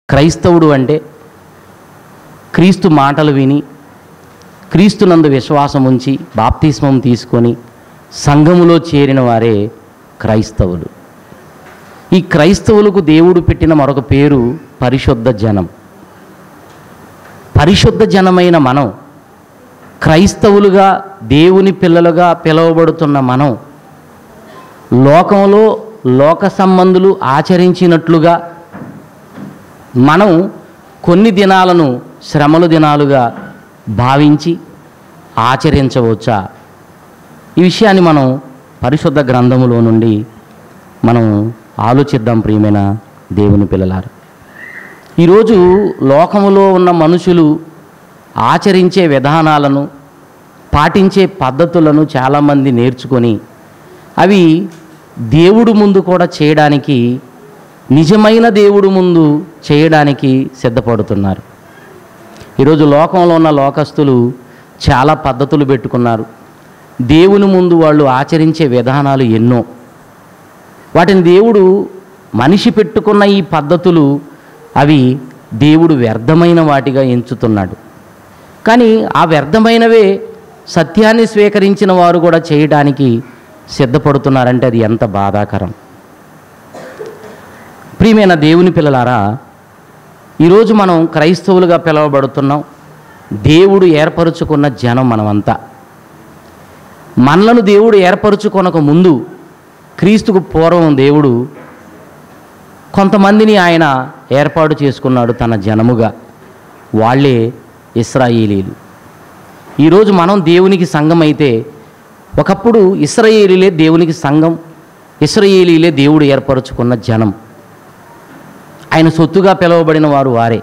క్రైస్తవుడు అంటే క్రీస్తు మాటలు విని క్రీస్తునందు విశ్వాసం ఉంచి బాప్తిస్మం తీసుకొని సంఘములో చేరిన వారే క్రైస్తవులు ఈ క్రైస్తవులకు దేవుడు పెట్టిన మరొక పేరు పరిశుద్ధ జనం పరిశుద్ధ జనమైన మనం క్రైస్తవులుగా దేవుని పిల్లలుగా పిలువబడుతున్న మనం లోకంలో లోక సంబంధులు ఆచరించినట్లుగా మనం కొన్ని దినాలను శ్రమల దినాలుగా భావించి ఆచరించవచ్చా ఈ విషయాన్ని మనం పరిశుద్ధ గ్రంథములో నుండి మనం ఆలోచిద్దాం ప్రియమైన దేవుని పిల్లలారు ఈరోజు లోకములో ఉన్న మనుషులు ఆచరించే విధానాలను పాటించే పద్ధతులను చాలామంది నేర్చుకొని అవి దేవుడు ముందు కూడా చేయడానికి నిజమైన దేవుడు ముందు చేయడానికి సిద్ధపడుతున్నారు ఈరోజు లోకంలో ఉన్న లోకస్తులు చాలా పద్ధతులు పెట్టుకున్నారు దేవుని ముందు వాళ్ళు ఆచరించే విధానాలు ఎన్నో వాటిని దేవుడు మనిషి పెట్టుకున్న ఈ పద్ధతులు అవి దేవుడు వ్యర్థమైన వాటిగా ఎంచుతున్నాడు కానీ ఆ వ్యర్థమైనవే సత్యాన్ని స్వీకరించిన వారు కూడా చేయడానికి సిద్ధపడుతున్నారంటే అది ఎంత బాధాకరం ప్రియమైన దేవుని పిల్లలారా ఈరోజు మనం క్రైస్తవులుగా పిలువబడుతున్నాం దేవుడు ఏర్పరుచుకున్న జనం మనమంతా మనలను దేవుడు ఏర్పరుచుకొనక ముందు క్రీస్తుకు పూర్వం దేవుడు కొంతమందిని ఆయన ఏర్పాటు చేసుకున్నాడు తన జనముగా వాళ్ళే ఇస్రాయేలీలు ఈరోజు మనం దేవునికి సంఘం అయితే ఒకప్పుడు ఇస్రాయేలీలే దేవునికి సంఘం ఇస్రాయేలీలే దేవుడు ఏర్పరచుకున్న జనం ఆయన సొత్తుగా పిలువబడిన వారు వారే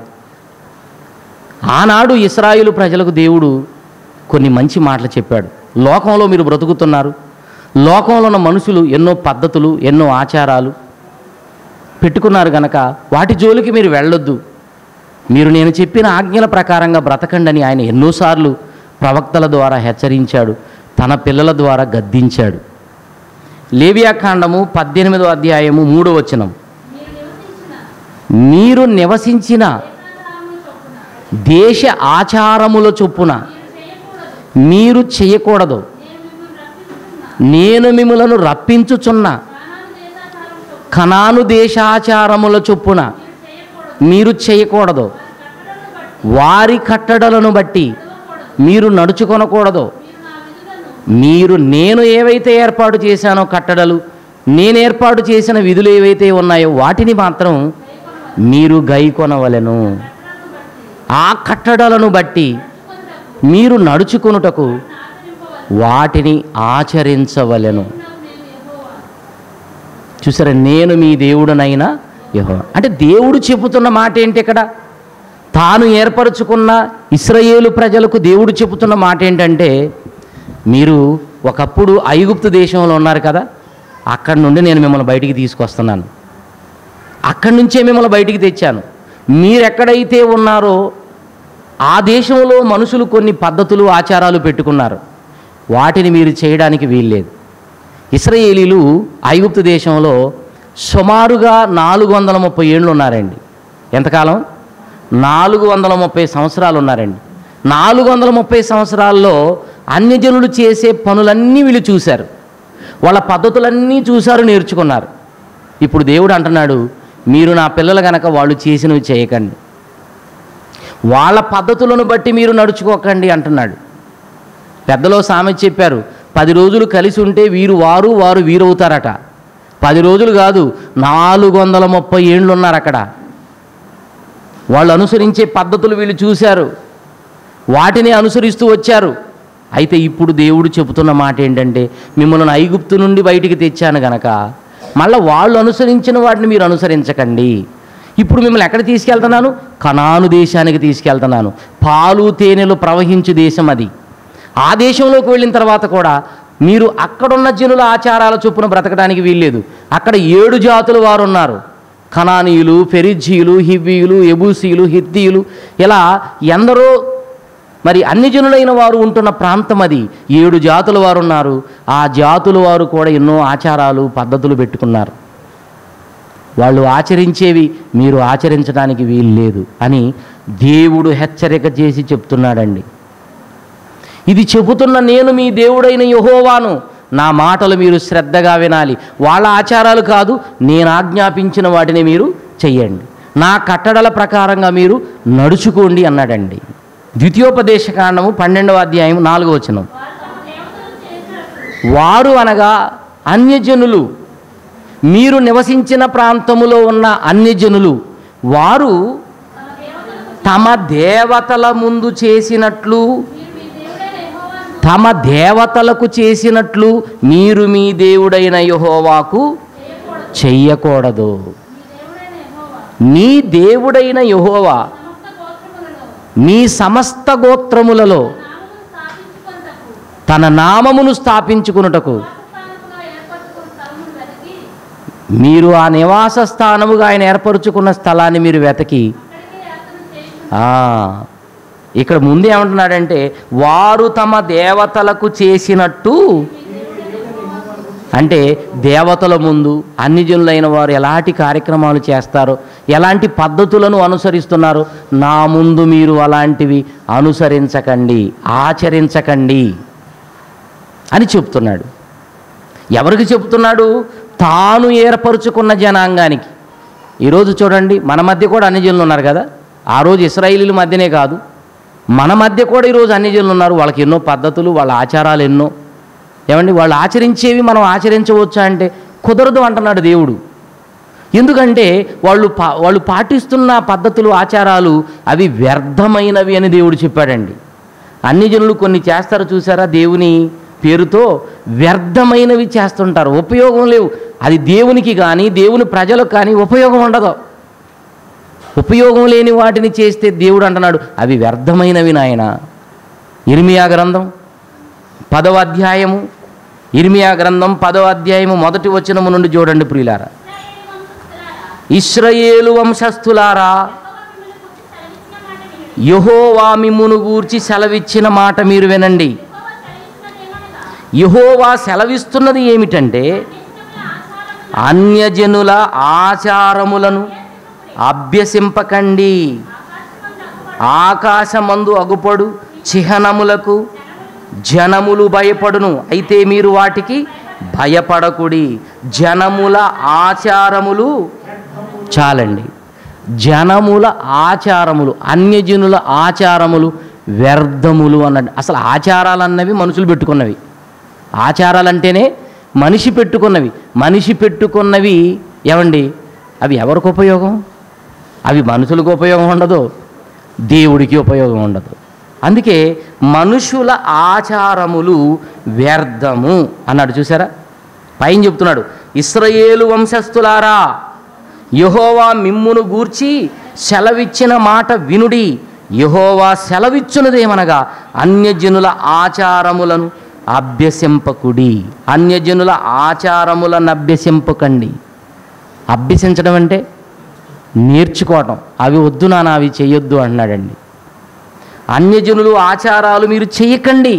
ఆనాడు ఇస్రాయేలు ప్రజలకు దేవుడు కొన్ని మంచి మాటలు చెప్పాడు లోకంలో మీరు బ్రతుకుతున్నారు లోకంలో ఉన్న మనుషులు ఎన్నో పద్ధతులు ఎన్నో ఆచారాలు పెట్టుకున్నారు గనక వాటి జోలికి మీరు వెళ్ళొద్దు మీరు నేను చెప్పిన ఆజ్ఞల ప్రకారంగా బ్రతకండి అని ఆయన ఎన్నోసార్లు ప్రవక్తల ద్వారా హెచ్చరించాడు తన పిల్లల ద్వారా గద్దించాడు లేవియాకాండము పద్దెనిమిదో అధ్యాయము మూడో వచనం మీరు నివసించిన దేశ ఆచారముల చొప్పున మీరు చేయకూడదు నేను మిమ్మలను రప్పించుచున్న కనాను దేశాచారముల చొప్పున మీరు చేయకూడదు వారి కట్టడలను బట్టి మీరు నడుచుకొనకూడదు మీరు నేను ఏవైతే ఏర్పాటు చేశానో కట్టడలు నేను ఏర్పాటు చేసిన విధులు ఏవైతే ఉన్నాయో వాటిని మాత్రం మీరు గైకొనవలెను ఆ కట్టడలను బట్టి మీరు నడుచుకొనుటకు వాటిని ఆచరించవలెను చూసారా నేను మీ దేవుడనైనా యహో అంటే దేవుడు చెబుతున్న మాట ఏంటి ఇక్కడ తాను ఏర్పరచుకున్న ఇస్రాయేలు ప్రజలకు దేవుడు చెబుతున్న మాట ఏంటంటే మీరు ఒకప్పుడు ఐగుప్తు దేశంలో ఉన్నారు కదా అక్కడి నుండి నేను మిమ్మల్ని బయటికి తీసుకొస్తున్నాను అక్కడి నుంచే మిమ్మల్ని బయటికి తెచ్చాను మీరెక్కడైతే ఉన్నారో ఆ దేశంలో మనుషులు కొన్ని పద్ధతులు ఆచారాలు పెట్టుకున్నారు వాటిని మీరు చేయడానికి వీల్లేదు ఇస్రాయేలీలు ఐగుప్తు దేశంలో సుమారుగా నాలుగు వందల ముప్పై ఏళ్ళు ఉన్నారండి ఎంతకాలం నాలుగు వందల ముప్పై సంవత్సరాలు ఉన్నారండి నాలుగు వందల ముప్పై సంవత్సరాల్లో అన్యజనులు చేసే పనులన్నీ వీళ్ళు చూశారు వాళ్ళ పద్ధతులన్నీ చూశారు నేర్చుకున్నారు ఇప్పుడు దేవుడు అంటున్నాడు మీరు నా పిల్లలు గనక వాళ్ళు చేసినవి చేయకండి వాళ్ళ పద్ధతులను బట్టి మీరు నడుచుకోకండి అంటున్నాడు పెద్దలో సామెత చెప్పారు పది రోజులు కలిసి ఉంటే వీరు వారు వారు వీరవుతారట పది రోజులు కాదు నాలుగు వందల ముప్పై ఏళ్ళు ఉన్నారు అక్కడ వాళ్ళు అనుసరించే పద్ధతులు వీళ్ళు చూశారు వాటిని అనుసరిస్తూ వచ్చారు అయితే ఇప్పుడు దేవుడు చెబుతున్న మాట ఏంటంటే మిమ్మల్ని ఐగుప్తు నుండి బయటికి తెచ్చాను గనక మళ్ళీ వాళ్ళు అనుసరించిన వాటిని మీరు అనుసరించకండి ఇప్పుడు మిమ్మల్ని ఎక్కడ తీసుకెళ్తున్నాను కనాను దేశానికి తీసుకెళ్తున్నాను పాలు తేనెలు ప్రవహించు దేశం అది ఆ దేశంలోకి వెళ్ళిన తర్వాత కూడా మీరు అక్కడున్న జనుల ఆచారాల చొప్పున బ్రతకడానికి వీల్లేదు అక్కడ ఏడు జాతుల వారు ఉన్నారు కనానీయులు ఫెరిజ్జీయులు హివ్వీయులు ఎబూసీయులు హిత్తీయులు ఇలా ఎందరో మరి అన్ని జనులైన వారు ఉంటున్న ప్రాంతం అది ఏడు జాతుల వారు ఉన్నారు ఆ జాతుల వారు కూడా ఎన్నో ఆచారాలు పద్ధతులు పెట్టుకున్నారు వాళ్ళు ఆచరించేవి మీరు ఆచరించడానికి వీలు లేదు అని దేవుడు హెచ్చరిక చేసి చెప్తున్నాడండి ఇది చెబుతున్న నేను మీ దేవుడైన యహోవాను నా మాటలు మీరు శ్రద్ధగా వినాలి వాళ్ళ ఆచారాలు కాదు నేను ఆజ్ఞాపించిన వాటిని మీరు చెయ్యండి నా కట్టడల ప్రకారంగా మీరు నడుచుకోండి అన్నాడండి ద్వితీయోపదేశ కాండము పన్నెండవ అధ్యాయం నాలుగో వచనం వారు అనగా అన్యజనులు మీరు నివసించిన ప్రాంతములో ఉన్న అన్యజనులు వారు తమ దేవతల ముందు చేసినట్లు తమ దేవతలకు చేసినట్లు మీరు మీ దేవుడైన యహోవాకు చెయ్యకూడదు మీ దేవుడైన యహోవా మీ సమస్త గోత్రములలో తన నామమును స్థాపించుకున్నటకు మీరు ఆ నివాస స్థానముగా ఆయన ఏర్పరచుకున్న స్థలాన్ని మీరు వెతకి ఆ, ఇక్కడ ముందు ఏమంటున్నాడంటే వారు తమ దేవతలకు చేసినట్టు అంటే దేవతల ముందు అన్ని జనులైన వారు ఎలాంటి కార్యక్రమాలు చేస్తారో ఎలాంటి పద్ధతులను అనుసరిస్తున్నారు నా ముందు మీరు అలాంటివి అనుసరించకండి ఆచరించకండి అని చెప్తున్నాడు ఎవరికి చెప్తున్నాడు తాను ఏర్పరచుకున్న జనాంగానికి ఈరోజు చూడండి మన మధ్య కూడా అన్ని జనులు ఉన్నారు కదా ఆ రోజు ఇస్రాయిలీల మధ్యనే కాదు మన మధ్య కూడా ఈరోజు అన్ని జనులు ఉన్నారు వాళ్ళకి ఎన్నో పద్ధతులు వాళ్ళ ఆచారాలు ఎన్నో ఏమండి వాళ్ళు ఆచరించేవి మనం ఆచరించవచ్చా అంటే కుదరదు అంటున్నాడు దేవుడు ఎందుకంటే వాళ్ళు పా వాళ్ళు పాటిస్తున్న పద్ధతులు ఆచారాలు అవి వ్యర్థమైనవి అని దేవుడు చెప్పాడండి అన్ని జనులు కొన్ని చేస్తారు చూసారా దేవుని పేరుతో వ్యర్థమైనవి చేస్తుంటారు ఉపయోగం లేవు అది దేవునికి కానీ దేవుని ప్రజలకు కానీ ఉపయోగం ఉండదు ఉపయోగం లేని వాటిని చేస్తే దేవుడు అంటున్నాడు అవి వ్యర్థమైనవి నాయన ఇర్మియా గ్రంథం పదవ అధ్యాయము ఇర్మియా గ్రంథం పదవ అధ్యాయము మొదటి వచనము నుండి చూడండి ప్రియులారా ఇస్రయేలు వంశస్థులారా యహోవా మిమ్మును గూర్చి సెలవిచ్చిన మాట మీరు వినండి యహోవా సెలవిస్తున్నది ఏమిటంటే అన్యజనుల ఆచారములను అభ్యసింపకండి ఆకాశమందు అగుపడు చిహ్నములకు జనములు భయపడును అయితే మీరు వాటికి భయపడకుడి జనముల ఆచారములు చాలండి జనముల ఆచారములు అన్యజనుల ఆచారములు వ్యర్థములు అన్నట్టు అసలు ఆచారాలు అన్నవి మనుషులు పెట్టుకున్నవి ఆచారాలంటేనే మనిషి పెట్టుకున్నవి మనిషి పెట్టుకున్నవి ఏమండి అవి ఎవరికి ఉపయోగం అవి మనుషులకు ఉపయోగం ఉండదు దేవుడికి ఉపయోగం ఉండదు అందుకే మనుషుల ఆచారములు వ్యర్థము అన్నాడు చూసారా పైన చెప్తున్నాడు ఇస్రయేలు వంశస్థులారా యహోవా మిమ్మును గూర్చి సెలవిచ్చిన మాట వినుడి యహోవా సెలవిచ్చున్నదేమనగా అన్యజనుల ఆచారములను అభ్యసింపకుడి అన్యజనుల ఆచారములను అభ్యసింపకండి అభ్యసించడం అంటే నేర్చుకోవటం అవి వద్దు నాన్న అవి చేయొద్దు అంటున్నాడండి అన్యజనులు ఆచారాలు మీరు చేయకండి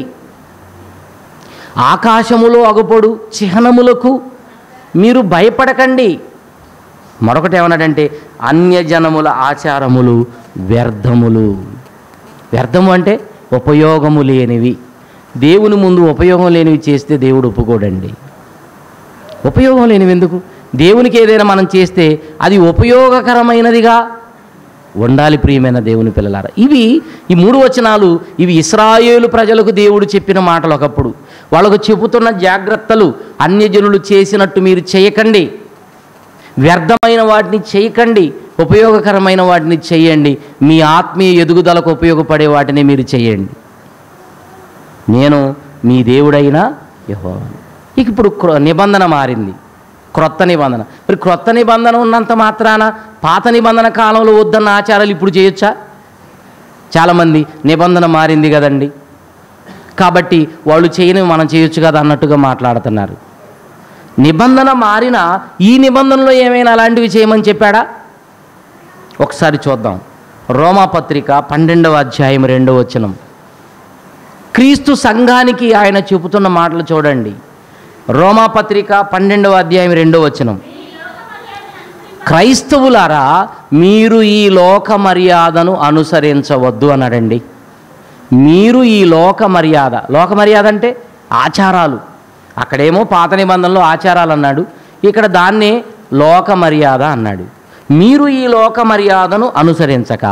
ఆకాశములో అగుపడు చిహ్నములకు మీరు భయపడకండి మరొకటి ఏమన్నాడంటే అన్యజనముల ఆచారములు వ్యర్థములు వ్యర్థము అంటే ఉపయోగము లేనివి దేవుని ముందు ఉపయోగం లేనివి చేస్తే దేవుడు ఒప్పుకోడండి ఉపయోగం లేనివి ఎందుకు దేవునికి ఏదైనా మనం చేస్తే అది ఉపయోగకరమైనదిగా ఉండాలి ప్రియమైన దేవుని పిల్లలారా ఇవి ఈ మూడు వచనాలు ఇవి ఇస్రాయేలు ప్రజలకు దేవుడు చెప్పిన మాటలు ఒకప్పుడు వాళ్ళకు చెబుతున్న జాగ్రత్తలు అన్యజనులు చేసినట్టు మీరు చేయకండి వ్యర్థమైన వాటిని చేయకండి ఉపయోగకరమైన వాటిని చేయండి మీ ఆత్మీయ ఎదుగుదలకు ఉపయోగపడే వాటిని మీరు చేయండి నేను మీ దేవుడైన యెహోవా ఇక ఇప్పుడు క్రొ- నిబంధన మారింది క్రొత్త నిబంధన మరి క్రొత్త నిబంధన ఉన్నంత మాత్రాన పాత నిబంధన కాలంలో వద్దన్న ఆచారాలు ఇప్పుడు చేయొచ్చా చాలామంది నిబంధన మారింది కదండి కాబట్టి వాళ్ళు చేయని మనం చేయొచ్చు కదా అన్నట్టుగా మాట్లాడుతున్నారు నిబంధన మారిన ఈ నిబంధనలో ఏమైనా అలాంటివి చేయమని చెప్పాడా ఒకసారి చూద్దాం రోమాపత్రిక పన్నెండవ అధ్యాయం రెండవ వచనం క్రీస్తు సంఘానికి ఆయన చెబుతున్న మాటలు చూడండి రోమాపత్రిక పన్నెండవ అధ్యాయం రెండవ వచనం క్రైస్తవులారా మీరు ఈ లోక మర్యాదను అనుసరించవద్దు అన్నాడండి మీరు ఈ లోక మర్యాద లోక మర్యాద అంటే ఆచారాలు అక్కడేమో పాత నిబంధనలో ఆచారాలు అన్నాడు ఇక్కడ దాన్నే లోక మర్యాద అన్నాడు మీరు ఈ లోక మర్యాదను అనుసరించక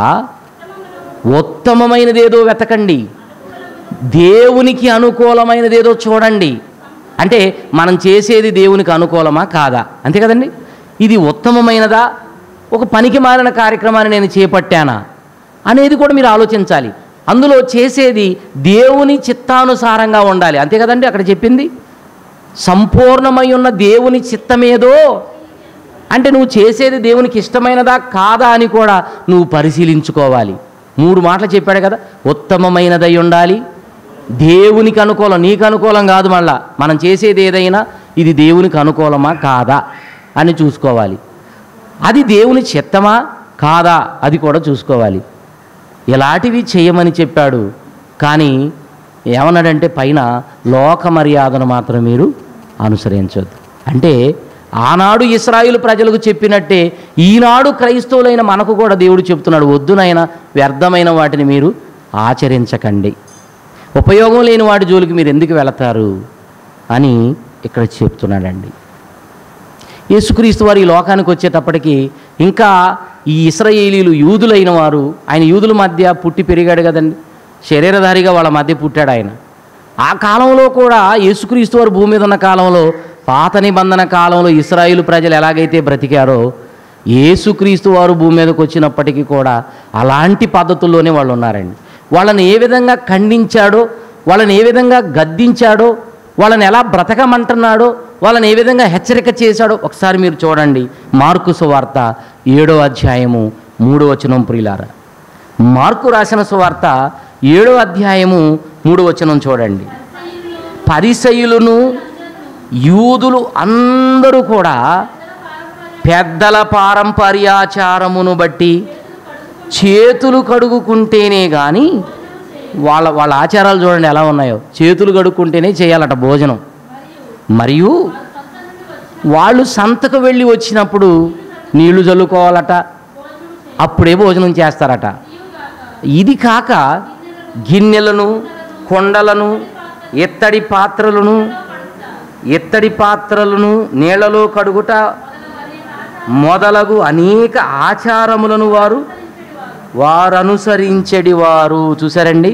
ఉత్తమమైనదేదో వెతకండి దేవునికి అనుకూలమైనదేదో చూడండి అంటే మనం చేసేది దేవునికి అనుకూలమా కాదా అంతే కదండి ఇది ఉత్తమమైనదా ఒక పనికి మారిన కార్యక్రమాన్ని నేను చేపట్టానా అనేది కూడా మీరు ఆలోచించాలి అందులో చేసేది దేవుని చిత్తానుసారంగా ఉండాలి అంతే కదండి అక్కడ చెప్పింది సంపూర్ణమై ఉన్న దేవుని చిత్తమేదో అంటే నువ్వు చేసేది దేవునికి ఇష్టమైనదా కాదా అని కూడా నువ్వు పరిశీలించుకోవాలి మూడు మాటలు చెప్పాడు కదా ఉత్తమమైనదై ఉండాలి దేవునికి అనుకూలం నీకు అనుకూలం కాదు మళ్ళా మనం చేసేది ఏదైనా ఇది దేవునికి అనుకూలమా కాదా అని చూసుకోవాలి అది దేవుని చిత్తమా కాదా అది కూడా చూసుకోవాలి ఇలాంటివి చేయమని చెప్పాడు కానీ ఏమన్నాడంటే పైన లోక మర్యాదను మాత్రం మీరు అనుసరించొద్దు అంటే ఆనాడు ఇస్రాయిల్ ప్రజలకు చెప్పినట్టే ఈనాడు క్రైస్తవులైన మనకు కూడా దేవుడు చెప్తున్నాడు వద్దునైనా వ్యర్థమైన వాటిని మీరు ఆచరించకండి ఉపయోగం లేని వాటి జోలికి మీరు ఎందుకు వెళతారు అని ఇక్కడ చెప్తున్నాడండి యేసుక్రీస్తు వారు ఈ లోకానికి వచ్చేటప్పటికి ఇంకా ఈ ఇస్రాయేలీలు యూదులైన వారు ఆయన యూదుల మధ్య పుట్టి పెరిగాడు కదండి శరీరధారిగా వాళ్ళ మధ్య పుట్టాడు ఆయన ఆ కాలంలో కూడా యేసుక్రీస్తు వారు భూమి మీద ఉన్న కాలంలో పాత నిబంధన కాలంలో ఇస్రాయేలు ప్రజలు ఎలాగైతే బ్రతికారో యేసుక్రీస్తు వారు భూమి మీదకి వచ్చినప్పటికీ కూడా అలాంటి పద్ధతుల్లోనే వాళ్ళు ఉన్నారండి వాళ్ళని ఏ విధంగా ఖండించాడో వాళ్ళని ఏ విధంగా గద్దించాడో వాళ్ళని ఎలా బ్రతకమంటున్నాడో వాళ్ళని ఏ విధంగా హెచ్చరిక చేశాడో ఒకసారి మీరు చూడండి మార్కు సువార్త ఏడో అధ్యాయము మూడో వచనం ప్రియులారా మార్కు రాసిన సువార్త ఏడో అధ్యాయము మూడో వచనం చూడండి పరిసయులను యూదులు అందరూ కూడా పెద్దల పారంపర్యాచారమును బట్టి చేతులు కడుగుకుంటేనే కానీ వాళ్ళ వాళ్ళ ఆచారాలు చూడండి ఎలా ఉన్నాయో చేతులు కడుక్కుంటేనే చేయాలట భోజనం మరియు వాళ్ళు సంతకు వెళ్ళి వచ్చినప్పుడు నీళ్లు చల్లుకోవాలట అప్పుడే భోజనం చేస్తారట ఇది కాక గిన్నెలను కొండలను ఎత్తడి పాత్రలను ఎత్తడి పాత్రలను నీళ్లలో కడుగుట మొదలగు అనేక ఆచారములను వారు వారు అనుసరించడి వారు చూసారండి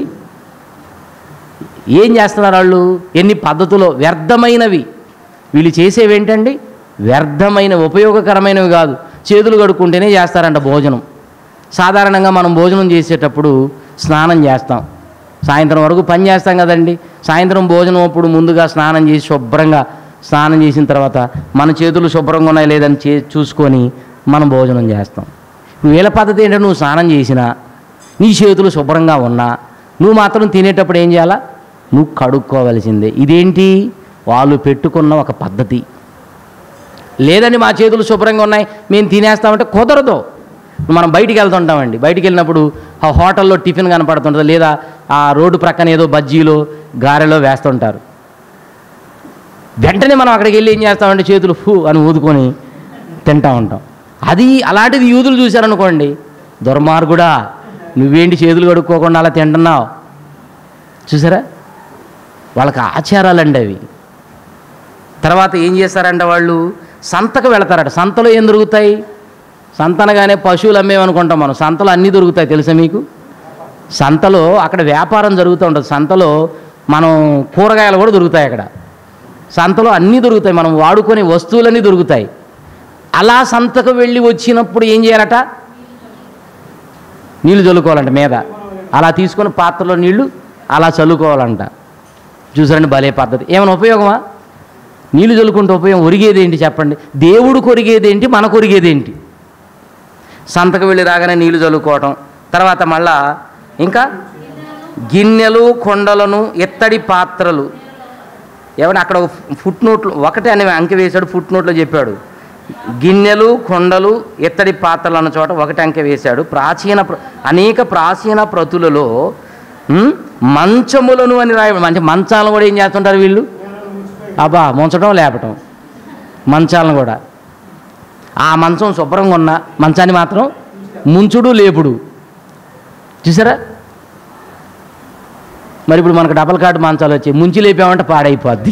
ఏం చేస్తున్నారు వాళ్ళు ఎన్ని పద్ధతులు వ్యర్థమైనవి వీళ్ళు చేసేవి ఏంటండి వ్యర్థమైన ఉపయోగకరమైనవి కాదు చేతులు కడుక్కుంటేనే చేస్తారంట భోజనం సాధారణంగా మనం భోజనం చేసేటప్పుడు స్నానం చేస్తాం సాయంత్రం వరకు పని చేస్తాం కదండి సాయంత్రం భోజనం అప్పుడు ముందుగా స్నానం చేసి శుభ్రంగా స్నానం చేసిన తర్వాత మన చేతులు శుభ్రంగా ఉన్నాయి లేదని చే చూసుకొని మనం భోజనం చేస్తాం ఇప్పుడు వీళ్ళ పద్ధతి ఏంటంటే నువ్వు స్నానం చేసినా నీ చేతులు శుభ్రంగా ఉన్నా నువ్వు మాత్రం తినేటప్పుడు ఏం చేయాలా నువ్వు కడుక్కోవలసిందే ఇదేంటి వాళ్ళు పెట్టుకున్న ఒక పద్ధతి లేదండి మా చేతులు శుభ్రంగా ఉన్నాయి మేము తినేస్తామంటే కుదరదు మనం బయటికి వెళ్తుంటామండి బయటికి వెళ్ళినప్పుడు ఆ హోటల్లో టిఫిన్ కనపడుతుంటుంది లేదా ఆ రోడ్డు ప్రక్కన ఏదో బజ్జీలో గారెలో వేస్తుంటారు వెంటనే మనం అక్కడికి వెళ్ళి ఏం చేస్తామంటే చేతులు ఫూ అని ఊదుకొని తింటా ఉంటాం అది అలాంటిది యూదులు చూశారనుకోండి దుర్మార్గుడా నువ్వేంటి చేతులు కడుక్కోకుండా అలా తింటున్నావు చూసారా వాళ్ళకి ఆచారాలండి అవి తర్వాత ఏం చేస్తారంట వాళ్ళు సంతకు వెళతారట సంతలో ఏం దొరుకుతాయి సంత అనగానే పశువులు అమ్మేమనుకుంటాం మనం సంతలో అన్నీ దొరుకుతాయి తెలుసా మీకు సంతలో అక్కడ వ్యాపారం జరుగుతూ ఉంటుంది సంతలో మనం కూరగాయలు కూడా దొరుకుతాయి అక్కడ సంతలో అన్నీ దొరుకుతాయి మనం వాడుకునే వస్తువులన్నీ దొరుకుతాయి అలా సంతకు వెళ్ళి వచ్చినప్పుడు ఏం చేయాలట నీళ్లు చల్లుకోవాలంట మీద అలా తీసుకొని పాత్రలో నీళ్లు అలా చల్లుకోవాలంట చూసారండి భలే పద్ధతి ఏమైనా ఉపయోగమా నీళ్లు చల్లుకుంటే ఉపయోగం ఒరిగేదేంటి చెప్పండి దేవుడు కొరిగేదేంటి మన కొరిగేదేంటి సంతకు వెళ్ళి రాగానే నీళ్లు చల్లుకోవటం తర్వాత మళ్ళా ఇంకా గిన్నెలు కొండలను ఎత్తడి పాత్రలు ఏమంటే అక్కడ ఫుట్ నోట్లు ఒకటే అని అంకె వేశాడు ఫుట్ నోట్లో చెప్పాడు గిన్నెలు కొండలు ఎత్తడి పాత్రలు అన్న చోట ఒకటి అంకె వేశాడు ప్రాచీన ప్ర- అనేక ప్రాచీన ప్రతులలో ఉమ్, మంచములను అని రాయ మంచి మంచాలను కూడా ఏం చేస్తుంటారు వీళ్ళు అబ్బా ముంచడం లేపటం మంచాలను కూడా ఆ మంచం శుభ్రంగా ఉన్న మంచాన్ని మాత్రం ముంచుడు లేపుడు చూసారా మరి ఇప్పుడు మనకు డబల్ కార్డు మంచాలు వచ్చాయి ముంచి లేపామంటే పాడైపోద్ది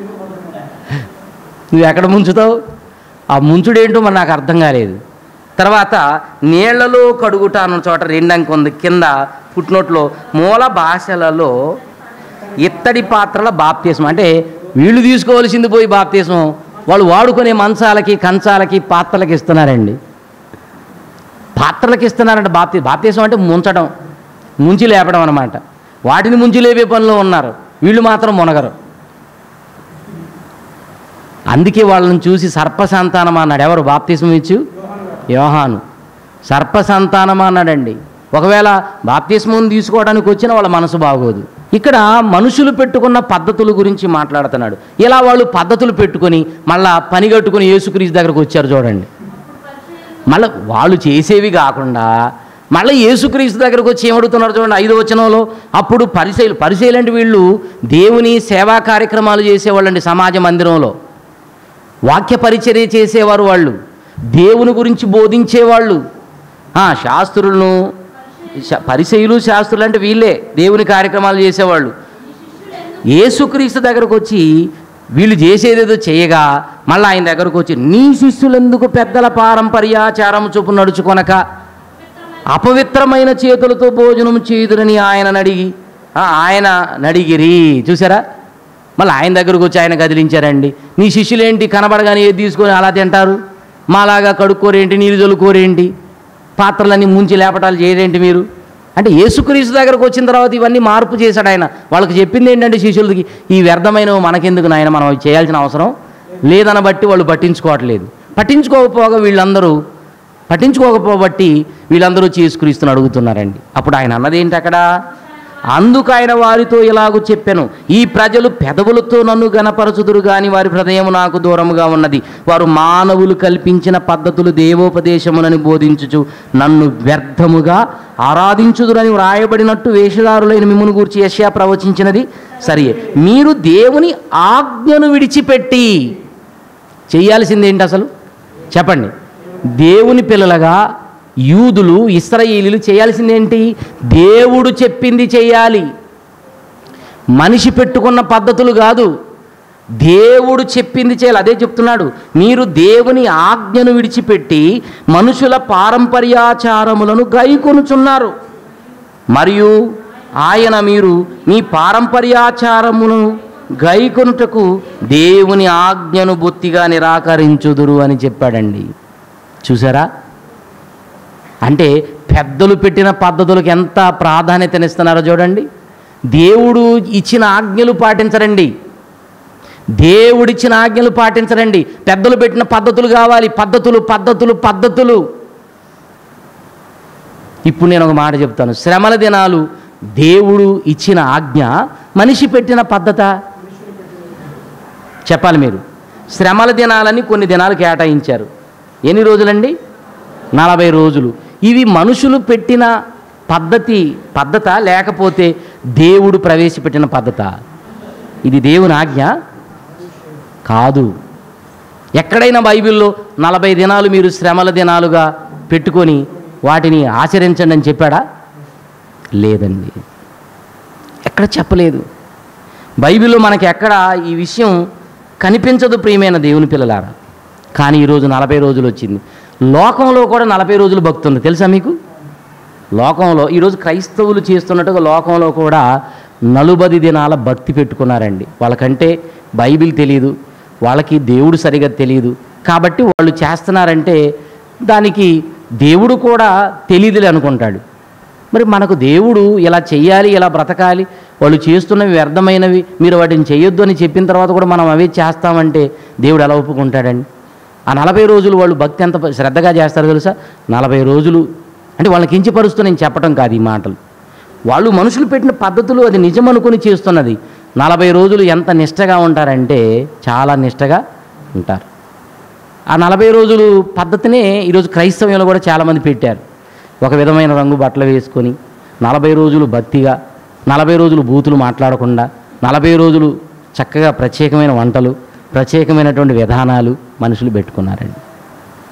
నువ్వు ఎక్కడ ముంచుతావు ఆ ముంచుడేంటో మరి నాకు అర్థం కాలేదు తర్వాత నీళ్లలో కడుగుట అన్న చోట రెండంక ఉంది కింద పుట్టినోట్లో మూల భాషలలో ఇత్తడి పాత్రల బాప్తీసం అంటే వీళ్ళు తీసుకోవాల్సింది పోయి బాప్తీసం వాళ్ళు వాడుకునే మంచాలకి కంచాలకి పాత్రలకి ఇస్తున్నారండి పాత్రలకి ఇస్తున్నారంటే బాప్తీ బాప్తీసం అంటే ముంచడం ముంచి లేపడం అనమాట వాటిని ముంచి లేపే పనిలో ఉన్నారు వీళ్ళు మాత్రం మునగరు అందుకే వాళ్ళని చూసి సర్పసంతానమా అన్నాడు ఎవరు బాప్తీసం ఇచ్చు యోహాను సర్పసంతానమా అన్నాడండి ఒకవేళ బాప్తిస్మం తీసుకోవడానికి వచ్చిన వాళ్ళ మనసు బాగోదు ఇక్కడ మనుషులు పెట్టుకున్న పద్ధతుల గురించి మాట్లాడుతున్నాడు ఇలా వాళ్ళు పద్ధతులు పెట్టుకొని మళ్ళా పని కట్టుకుని యేసుక్రీస్తు దగ్గరకు వచ్చారు చూడండి మళ్ళీ వాళ్ళు చేసేవి కాకుండా మళ్ళీ యేసుక్రీస్తు దగ్గరకు వచ్చి ఏమడుగుతున్నారు చూడండి ఐదు వచనంలో అప్పుడు పరిశైలు పరిశైలు అంటే వీళ్ళు దేవుని సేవా కార్యక్రమాలు చేసేవాళ్ళండి సమాజ మందిరంలో వాక్య పరిచర్య చేసేవారు వాళ్ళు దేవుని గురించి బోధించేవాళ్ళు ఆ, శాస్త్రులను శ- పరిచయులు శాస్త్రులు అంటే వీళ్ళే దేవుని కార్యక్రమాలు చేసేవాళ్ళు యేసుక్రీస్తు దగ్గరకు వచ్చి వీళ్ళు చేసేదేదో చేయగా మళ్ళీ ఆయన దగ్గరకు వచ్చి నీ శిష్యులెందుకు పెద్దల పారంపర్యాచారం చొప్పు నడుచుకొనక అపవిత్రమైన చేతులతో భోజనం చేయుదురని ఆయన నడిగి ఆ, ఆయన నడిగిరి చూసారా మళ్ళీ ఆయన దగ్గరకు వచ్చి ఆయన కదిలించారండి నీ శిష్యులేంటి కనబడగానే ఏది తీసుకొని అలా తింటారు మాలాగా కడుక్కోరేంటి నీళ్ళు చల్లుకోరేంటి పాత్రలన్నీ ముంచి లేపటాలు చేయరేంటి మీరు అంటే యేసుక్రీస్తు దగ్గరకు వచ్చిన తర్వాత ఇవన్నీ మార్పు చేశాడు ఆయన వాళ్ళకి చెప్పింది ఏంటంటే శిష్యులకి ఈ వ్యర్థమైనవి మనకెందుకు నాయన మనం అవి చేయాల్సిన అవసరం లేదని బట్టి వాళ్ళు పట్టించుకోవట్లేదు పట్టించుకోకపోగా వీళ్ళందరూ పట్టించుకోకపోబట్టి వీళ్ళందరూ వచ్చి యేసుక్రీస్తుని అడుగుతున్నారండి అప్పుడు ఆయన అన్నది ఏంటి అక్కడ అందుకు ఆయన వారితో ఇలాగూ చెప్పాను ఈ ప్రజలు పెదవులతో నన్ను గనపరచుదురు గాని వారి హృదయం నాకు దూరముగా ఉన్నది వారు మానవులు కల్పించిన పద్ధతులు దేవోపదేశములని బోధించుచు నన్ను వ్యర్థముగా ఆరాధించుదురని వ్రాయబడినట్టు వేషధారులైన మిమ్మును గూర్చి యశ్యా ప్రవచించినది సరియే మీరు దేవుని ఆజ్ఞను విడిచిపెట్టి చేయాల్సింది ఏంటి అసలు చెప్పండి దేవుని పిల్లలుగా యూదులు ఇస్రాయేలీలు చేయాల్సిందేంటి దేవుడు చెప్పింది చేయాలి మనిషి పెట్టుకున్న పద్ధతులు కాదు దేవుడు చెప్పింది చేయాలి అదే చెప్తున్నాడు మీరు దేవుని ఆజ్ఞను విడిచిపెట్టి మనుషుల పారంపర్యాచారములను గైకొనుచున్నారు మరియు ఆయన మీరు మీ పారంపర్యాచారమును గైకొనుటకు దేవుని ఆజ్ఞను బొత్తిగా నిరాకరించుదురు అని చెప్పాడండి చూసారా అంటే పెద్దలు పెట్టిన పద్ధతులకు ఎంత ప్రాధాన్యతనిస్తున్నారో చూడండి దేవుడు ఇచ్చిన ఆజ్ఞలు పాటించరండి దేవుడిచ్చిన ఆజ్ఞలు పాటించరండి పెద్దలు పెట్టిన పద్ధతులు కావాలి పద్ధతులు పద్ధతులు పద్ధతులు ఇప్పుడు నేను ఒక మాట చెప్తాను శ్రమల దినాలు దేవుడు ఇచ్చిన ఆజ్ఞ మనిషి పెట్టిన పద్ధత చెప్పాలి మీరు శ్రమల దినాలని కొన్ని దినాలు కేటాయించారు ఎన్ని రోజులండి నలభై రోజులు ఇవి మనుషులు పెట్టిన పద్ధతి పద్ధత లేకపోతే దేవుడు ప్రవేశపెట్టిన పద్ధత ఇది దేవుని ఆజ్ఞ కాదు ఎక్కడైనా బైబిల్లో నలభై దినాలు మీరు శ్రమల దినాలుగా పెట్టుకొని వాటిని ఆచరించండి అని చెప్పాడా లేదండి ఎక్కడ చెప్పలేదు బైబిల్లో మనకి ఎక్కడ ఈ విషయం కనిపించదు ప్రియమైన దేవుని పిల్లలారా కానీ ఈరోజు నలభై రోజులు వచ్చింది లోకంలో కూడా నలభై రోజులు భక్తి ఉంది తెలుసా మీకు లోకంలో ఈరోజు క్రైస్తవులు చేస్తున్నట్టుగా లోకంలో కూడా నలుబది దినాల భక్తి పెట్టుకున్నారండి వాళ్ళకంటే బైబిల్ తెలియదు వాళ్ళకి దేవుడు సరిగా తెలియదు కాబట్టి వాళ్ళు చేస్తున్నారంటే దానికి దేవుడు కూడా తెలియదులే అనుకుంటాడు మరి మనకు దేవుడు ఇలా చెయ్యాలి ఇలా బ్రతకాలి వాళ్ళు చేస్తున్నవి వ్యర్థమైనవి మీరు వాటిని చేయొద్దు అని చెప్పిన తర్వాత కూడా మనం అవే చేస్తామంటే దేవుడు ఎలా ఒప్పుకుంటాడండి ఆ నలభై రోజులు వాళ్ళు భక్తి ఎంత శ్రద్ధగా చేస్తారో తెలుసా నలభై రోజులు అంటే వాళ్ళకి కించపరుస్తూ నేను చెప్పటం కాదు ఈ మాటలు వాళ్ళు మనుషులు పెట్టిన పద్ధతులు అది నిజం అనుకుని చేస్తున్నది నలభై రోజులు ఎంత నిష్టగా ఉంటారంటే చాలా నిష్టగా ఉంటారు ఆ నలభై రోజులు పద్ధతినే ఈరోజు క్రైస్తవ్యంలో కూడా చాలామంది పెట్టారు ఒక విధమైన రంగు బట్టలు వేసుకొని నలభై రోజులు భక్తిగా నలభై రోజులు బూతులు మాట్లాడకుండా నలభై రోజులు చక్కగా ప్రత్యేకమైన వంటలు ప్రత్యేకమైనటువంటి విధానాలు మనుషులు పెట్టుకున్నారండి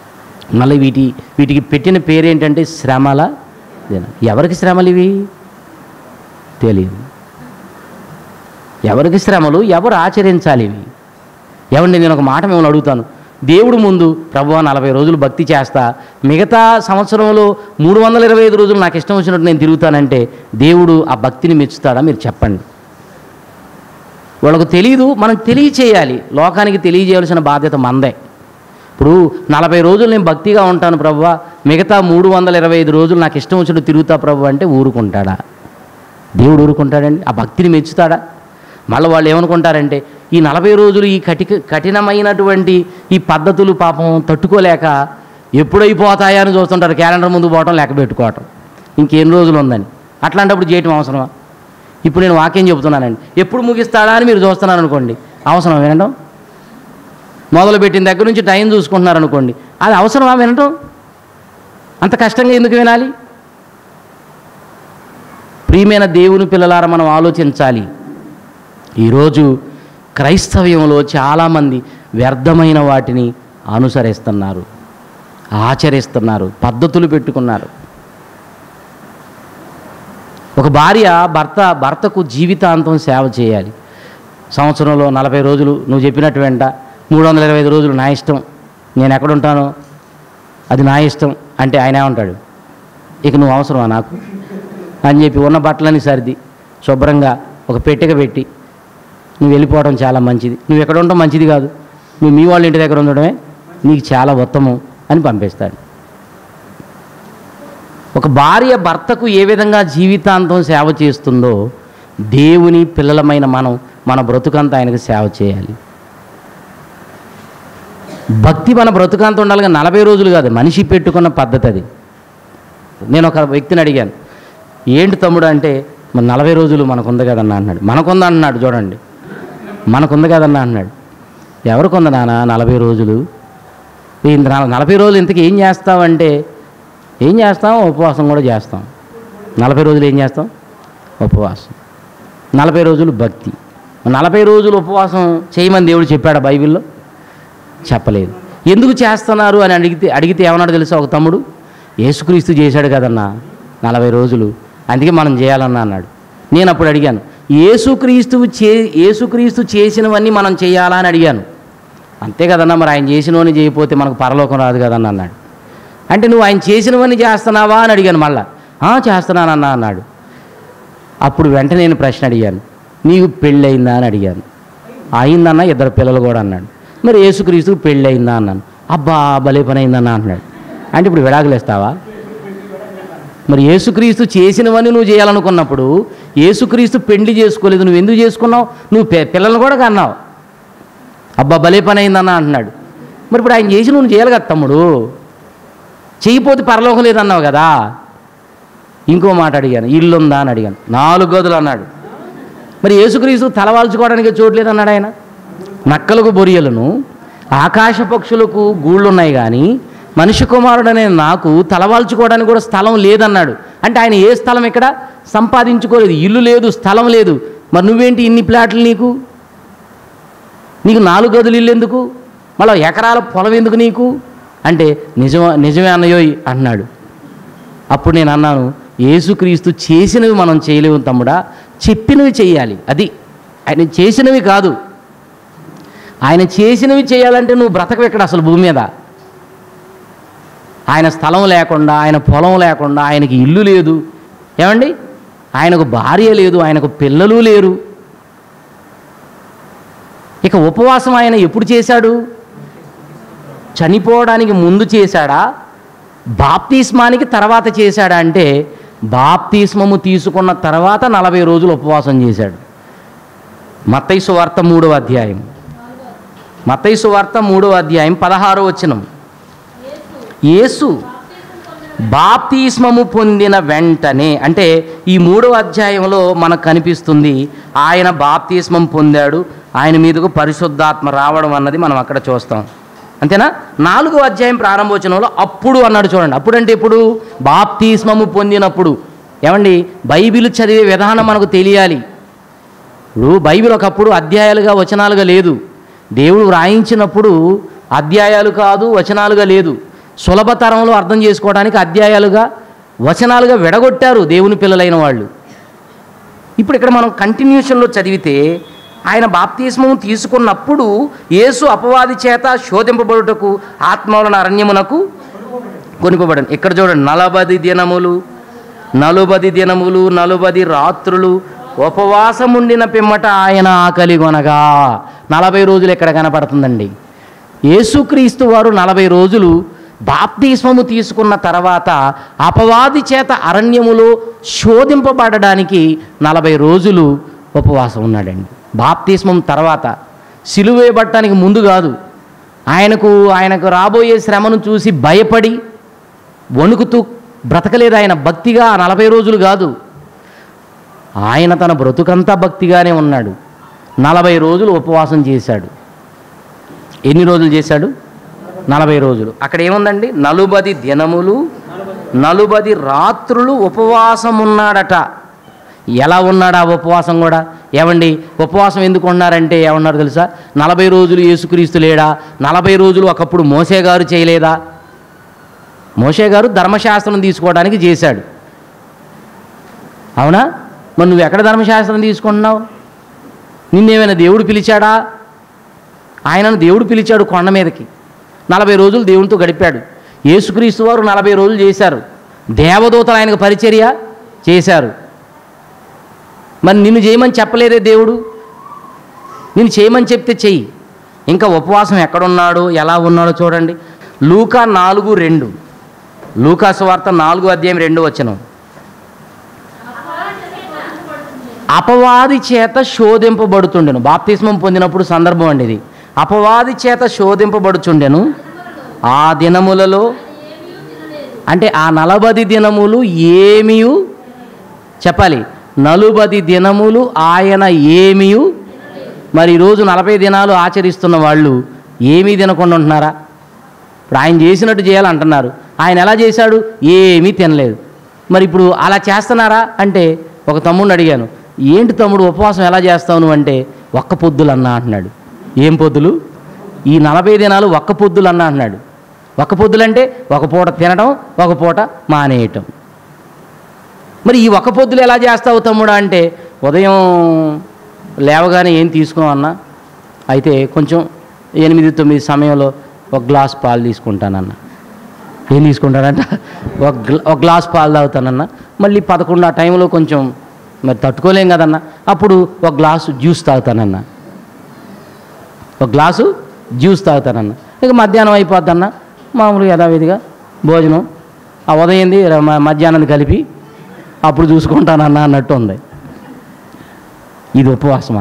మళ్ళీ వీటి వీటికి పెట్టిన పేరు ఏంటంటే శ్రమల దినం ఎవరికి శ్రమలు ఇవి తెలియదు ఎవరికి శ్రమలు ఎవరు ఆచరించాలి ఇవి ఏమండి నేను ఒక మాట మిమ్మల్ని అడుగుతాను దేవుడు ముందు ప్రభు నలభై రోజులు భక్తి చేస్తా మిగతా సంవత్సరంలో మూడు వందల ఇరవై ఐదు రోజులు నాకు ఇష్టం వచ్చినట్టు నేను తిరుగుతానంటే దేవుడు ఆ భక్తిని మెచ్చుతాడా మీరు చెప్పండి వాళ్ళకు తెలియదు మనం తెలియచేయాలి లోకానికి తెలియజేయాల్సిన బాధ్యత మందే ఇప్పుడు నలభై రోజులు నేను భక్తిగా ఉంటాను ప్రభు మిగతా మూడు వందల ఇరవై ఐదు రోజులు నాకు ఇష్టం వచ్చినట్టు తిరుగుతా ప్రభు అంటే ఊరుకుంటాడా దేవుడు ఊరుకుంటాడండి ఆ భక్తిని మెచ్చుతాడా మళ్ళీ వాళ్ళు ఏమనుకుంటారంటే ఈ నలభై రోజులు ఈ కఠి కఠినమైనటువంటి ఈ పద్ధతులు పాపం తట్టుకోలేక ఎప్పుడైపోతాయా అని చూస్తుంటారు క్యాలెండర్ ముందు పోవటం లెక్క పెట్టుకోవటం ఇంకేం రోజులు ఉందని అట్లాంటప్పుడు చేయటం అవసరమా ఇప్పుడు నేను వాక్యం చెబుతున్నానండి ఎప్పుడు ముగిస్తాడా అని మీరు చూస్తున్నారు అనుకోండి అవసరం వినడం మొదలుపెట్టిన దగ్గర నుంచి టైం చూసుకుంటున్నారు అనుకోండి అది అవసరమా వినటం అంత కష్టంగా ఎందుకు వినాలి ప్రియమైన దేవుని పిల్లలారా మనం ఆలోచించాలి ఈరోజు క్రైస్తవ్యంలో చాలామంది వ్యర్థమైన వాటిని అనుసరిస్తున్నారు ఆచరిస్తున్నారు పద్ధతులు పెట్టుకున్నారు ఒక భార్య భర్త భర్తకు జీవితాంతం సేవ చేయాలి సంవత్సరంలో నలభై రోజులు నువ్వు చెప్పినట్టు వెంట మూడు వందల ఇరవై ఐదు రోజులు నా ఇష్టం నేను ఎక్కడుంటానో అది నా ఇష్టం అంటే ఆయన ఏమంటాడు ఇక నువ్వు అవసరమా నాకు అని చెప్పి ఉన్న బట్టలని సర్ది శుభ్రంగా ఒక పెట్టెక పెట్టి నువ్వు వెళ్ళిపోవడం చాలా మంచిది నువ్వు ఎక్కడ ఉండడం మంచిది కాదు నువ్వు మీ వాళ్ళ ఇంటి దగ్గర ఉండడమే నీకు చాలా ఉత్తమం అని పంపిస్తాడు ఒక భార్య భర్తకు ఏ విధంగా జీవితాంతం సేవ చేస్తుందో దేవుని పిల్లలమైన మనం మన బ్రతుకంతా ఆయనకు సేవ చేయాలి భక్తి మన బ్రతుకంతా ఉండాలి కానీ నలభై రోజులు కాదు మనిషి పెట్టుకున్న పద్ధతి అది నేను ఒక వ్యక్తిని అడిగాను ఏంటి తమ్ముడు అంటే మరి నలభై రోజులు మనకుంది కదన్నా అన్నాడు మనకుందా అన్నాడు చూడండి మనకుంది కదన్నా అన్నాడు ఎవరికుంది నాన్న నలభై రోజులు ఈ నల- నలభై రోజులు ఇంతకీ ఏం చేస్తావంటే ఏం చేస్తాం ఉపవాసం కూడా చేస్తాం నలభై రోజులు ఏం చేస్తాం ఉపవాసం నలభై రోజులు భక్తి నలభై రోజులు ఉపవాసం చేయమని దేవుడు చెప్పాడు బైబిల్లో చెప్పలేదు ఎందుకు చేస్తున్నారు అని అడిగితే అడిగితే ఏమన్నాడు తెలుసా ఒక తమ్ముడు యేసుక్రీస్తు చేశాడు కదన్నా నలభై రోజులు అందుకే మనం చేయాలన్నా అన్నాడు నేను అప్పుడు అడిగాను యేసుక్రీస్తు చే యేసుక్రీస్తు చేసినవన్నీ మనం చేయాలా అని అడిగాను అంతే కదన్నా మరి ఆయన చేసినవన్నీ చేయకపోతే మనకు పరలోకం రాదు కదన్నా అన్నాడు అంటే నువ్వు ఆయన చేసినవన్నీ చేస్తున్నావా అని అడిగాను మళ్ళా "ఆ, చేస్తున్నానన్నా అన్నాడు అప్పుడు వెంటనే నేను ప్రశ్న అడిగాను నీకు పెళ్ళయిందా అని అడిగాను అయిందన్న ఇద్దరు పిల్లలు కూడా అన్నాడు మరి యేసుక్రీస్తుకు పెళ్ళి అయిందా అన్నాను అబ్బా భలే పని అయిందన్నా అన్నాడు అంటే ఇప్పుడు విడాకులేస్తావా మరి యేసుక్రీస్తు చేసినవన్నీ నువ్వు చేయాలనుకున్నప్పుడు యేసుక్రీస్తు పెళ్లి చేసుకోలేదు నువ్వు ఎందుకు చేసుకున్నావు నువ్వు పె- పిల్లల్ని కూడా కన్నావు అబ్బా భలే పని అయిందన్నా అంటున్నాడు మరి ఇప్పుడు ఆయన చేసి నువ్వు చేయాలి కదా తమ్ముడు చేయపోతే పరలోకం లేదన్నావు కదా ఇంకో మాట అడిగాను ఇల్లు ఉందా అని అడిగాను నాలుగు గదులు అన్నాడు మరి యేసుక్రీస్తు తలవాల్చుకోవడానికి చోట్లేదు అన్నాడు ఆయన నక్కలకు బొరియలను ఆకాశ పక్షులకు గూళ్ళు ఉన్నాయి కానీ మనిషి కుమారుడనే నాకు తలవాల్చుకోవడానికి కూడా స్థలం లేదన్నాడు అంటే ఆయన ఏ స్థలం ఇక్కడ సంపాదించుకోలేదు ఇల్లు లేదు స్థలం లేదు మరి నువ్వేంటి ఇన్ని ప్లాట్లు నీకు నీకు నాలుగు గదులు ఇల్లు ఎందుకు మళ్ళీ ఎకరాల పొలం ఎందుకు నీకు అంటే నిజం నిజమే అన్నయోయ్ అన్నాడు అప్పుడు నేను అన్నాను యేసుక్రీస్తు చేసినవి మనం చేయలేము తమ్ముడా చెప్పినవి చేయాలి అది ఆయన చేసినవి కాదు ఆయన చేసినవి చేయాలంటే నువ్వు బ్రతకవు ఇక్కడ అసలు భూమి మీద ఆయన స్థలం లేకుండా ఆయన పొలం లేకుండా ఆయనకి ఇల్లు లేదు ఏమండి ఆయనకు భార్య లేదు ఆయనకు పిల్లలు లేరు ఇక ఉపవాసం ఆయన ఎప్పుడు చేశాడు చనిపోవడానికి ముందు చేశాడా బాప్తిస్మానికి తర్వాత చేశాడా అంటే బాప్తిస్మము తీసుకున్న తర్వాత నలభై రోజులు ఉపవాసం చేశాడు మత్తైసు వార్త మూడవ అధ్యాయం మత్తైసు వార్త మూడవ అధ్యాయం పదహారో వచనం యేసు బాప్తిస్మము పొందిన వెంటనే అంటే ఈ మూడవ అధ్యాయంలో మనకు కనిపిస్తుంది ఆయన బాప్తిస్మం పొందాడు ఆయన మీదకు పరిశుద్ధాత్మ రావడం అన్నది మనం అక్కడ చూస్తాం అంతేనా నాలుగో అధ్యాయం ప్రారంభోచనంలో అప్పుడు అన్నాడు చూడండి అప్పుడు అంటే ఇప్పుడు బాప్తిస్మము పొందినప్పుడు ఏమండి బైబిల్ చదివే విధానం మనకు తెలియాలి ఇప్పుడు బైబిల్ ఒకప్పుడు అధ్యాయాలుగా వచనాలుగా లేదు దేవుడు వ్రాయించినప్పుడు అధ్యాయాలు కాదు వచనాలుగా లేదు సులభతరంలో అర్థం చేసుకోవడానికి అధ్యాయాలుగా వచనాలుగా విడగొట్టారు దేవుని పిల్లలైన వాళ్ళు ఇప్పుడు ఇక్కడ మనం కంటిన్యూషన్లో చదివితే ఆయన బాప్తిస్మం తీసుకున్నప్పుడు యేసు అపవాది చేత శోధింపబడుటకు ఆత్మవలన అరణ్యమునకు కొనుకోబడండి ఇక్కడ చూడండి నలబది దినములు నలుబది దినములు నలుబది రాత్రులు ఉపవాసముండిన పిమ్మట ఆయన ఆకలి కొనగా నలభై రోజులు ఎక్కడ కనపడుతుందండి యేసుక్రీస్తు వారు నలభై రోజులు బాప్తిస్మము తీసుకున్న తర్వాత అపవాది చేత అరణ్యములో శోధింపబడడానికి నలభై రోజులు ఉపవాసం ఉన్నాడండి బాప్తిస్మం తర్వాత సిలువేయబట్టడానికి ముందు కాదు ఆయనకు ఆయనకు రాబోయే శ్రమను చూసి భయపడి వణుకుతూ బ్రతకలేదు ఆయన భక్తిగా ఆ నలభై రోజులు కాదు ఆయన తన బ్రతుకంతా భక్తిగానే ఉన్నాడు నలభై రోజులు ఉపవాసం చేశాడు ఎన్ని రోజులు చేశాడు నలభై రోజులు అక్కడ ఏముందండి నలుబది దినములు నలుబది రాత్రులు ఉపవాసం ఉన్నాడట ఎలా ఉన్నాడు ఆ ఉపవాసం కూడా ఏమండి ఉపవాసం ఎందుకు ఉన్నారంటే ఏమన్నారు తెలుసా నలభై రోజులు యేసుక్రీస్తు లేడా నలభై రోజులు ఒకప్పుడు మోసే గారు చేయలేదా మోషే గారు ధర్మశాస్త్రం తీసుకోవడానికి చేశాడు అవునా మరి నువ్వు ఎక్కడ ధర్మశాస్త్రం తీసుకుంటున్నావు నిన్నేమైనా దేవుడు పిలిచాడా ఆయనను దేవుడు పిలిచాడు కొండ మీదకి నలభై రోజులు దేవునితో గడిపాడు యేసుక్రీస్తు వారు నలభై రోజులు చేశారు దేవదూతలు ఆయనకు పరిచర్య చేశారు మరి నిన్ను చేయమని చెప్పలేదే దేవుడు నేను చేయమని చెప్తే చెయ్యి ఇంకా ఉపవాసం ఎక్కడున్నాడో ఎలా ఉన్నాడో చూడండి లూకా నాలుగు రెండు లూకా సువార్త నాలుగు అధ్యాయం రెండు వచనం అపవాది చేత శోధింపబడుతుండెను బాప్తిస్మం పొందినప్పుడు సందర్భం అండి ఇది అపవాది చేత శోధింపబడుచుండెను ఆ దినములలో అంటే ఆ నలబది దినములు ఏమియు చెప్పాలి నలుబది దినములు ఆయన ఏమియు మరి ఈరోజు నలభై దినాలు ఆచరిస్తున్న వాళ్ళు ఏమీ తినకుండా ఉంటున్నారా ఇప్పుడు ఆయన చేసినట్టు చేయాలంటున్నారు ఆయన ఎలా చేశాడు ఏమీ తినలేదు మరి ఇప్పుడు అలా చేస్తున్నారా అంటే ఒక తమ్ముడిని అడిగాను ఏంటి తమ్ముడు ఉపవాసం ఎలా చేస్తావు నువ్వు అంటే ఒక్క పొద్దులు అన్నా అంటున్నాడు ఏం పొద్దులు ఈ నలభై దినాలు ఒక్క పొద్దులు అన్నా అంటున్నాడు ఒక్క పొద్దులంటే ఒక పూట తినడం ఒక పూట మానేయటం మరి ఈ ఒక్క పొద్దులు ఎలా చేస్తావు తమ్ముడు అంటే ఉదయం లేవగానే ఏం తీసుకోమన్నా అయితే కొంచెం ఎనిమిది తొమ్మిది సమయంలో ఒక గ్లాస్ పాలు తీసుకుంటానన్న ఏం తీసుకుంటానంట ఒక గ్లా ఒక గ్లాస్ పాలు తాగుతానన్న మళ్ళీ పదకొండు ఆ టైంలో కొంచెం మరి తట్టుకోలేం కదన్న అప్పుడు ఒక గ్లాసు జ్యూస్ తాగుతానన్న ఒక గ్లాసు జ్యూస్ తాగుతానన్న ఇక మధ్యాహ్నం అయిపోద్దన్న మామూలుగా యథావిధిగా భోజనం ఆ ఉదయంది ర- మధ్యాహ్నం కలిపి అప్పుడు చూసుకుంటానన్న అన్నట్టు ఉంది ఇది ఉపవాసమా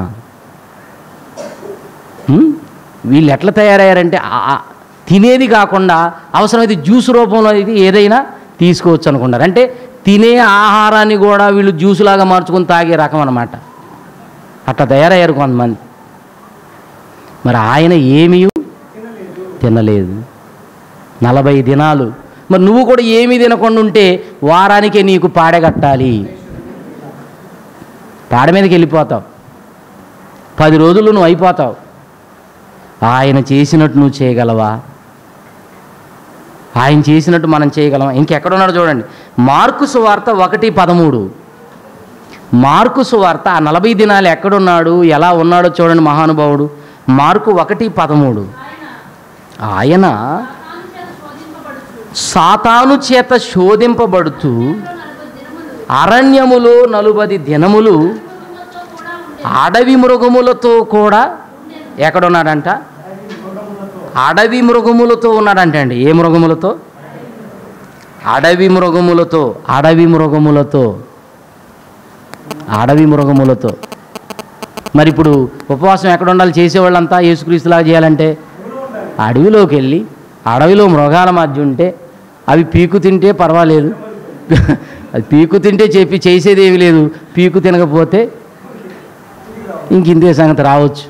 హ్మ్? వీళ్ళు ఎట్లా తయారయ్యారంటే ఆ- ఆ తినేది కాకుండా అవసరమైతే జ్యూస్ రూపంలో ఇది ఏదైనా తీసుకోవచ్చు అనుకున్నారు అంటే తినే ఆహారాన్ని కూడా వీళ్ళు జ్యూస్ లాగా మార్చుకొని తాగే రకం అన్నమాట అట్లా తయారయ్యారు కొంతమంది మరి ఆయన ఏమీ తినలేదు నలభై దినాలు మరి నువ్వు కూడా ఏమీ తినకుండా ఉంటే వారానికే నీకు పాడగట్టాలి పాడ మీదకి వెళ్ళిపోతావు పది రోజులు నువ్వు అయిపోతావు ఆయన చేసినట్టు నువ్వు చేయగలవా ఆయన చేసినట్టు మనం చేయగలమా ఇంకెక్కడున్నాడు చూడండి మార్కు సువార్త ఒకటి పదమూడు మార్కు సువార్త ఆ నలభై దినాలు ఎక్కడున్నాడు ఎలా ఉన్నాడో చూడండి మహానుభావుడు మార్కు ఒకటి పదమూడు ఆయన సాతాను చేత శోధింపబడుతూ అరణ్యములో నలుబది దినములు అడవి మృగములతో కూడా ఎక్కడున్నాడంట అడవి మృగములతో ఉన్నాడంట అండి ఏ మృగములతో అడవి మృగములతో అడవి మృగములతో అడవి మృగములతో మరి ఇప్పుడు ఉపవాసం ఎక్కడ ఉండాలి చేసేవాళ్ళంతా యేసుక్రీస్తులాగా చేయాలంటే అడవిలోకి వెళ్ళి అడవిలో మృగాల మధ్య ఉంటే అవి పీకు తింటే పర్వాలేదు అది పీకు తింటే చెప్పి చేసేది ఏమీ లేదు పీకు తినకపోతే ఇంక ఇంతే సంగతి రావచ్చు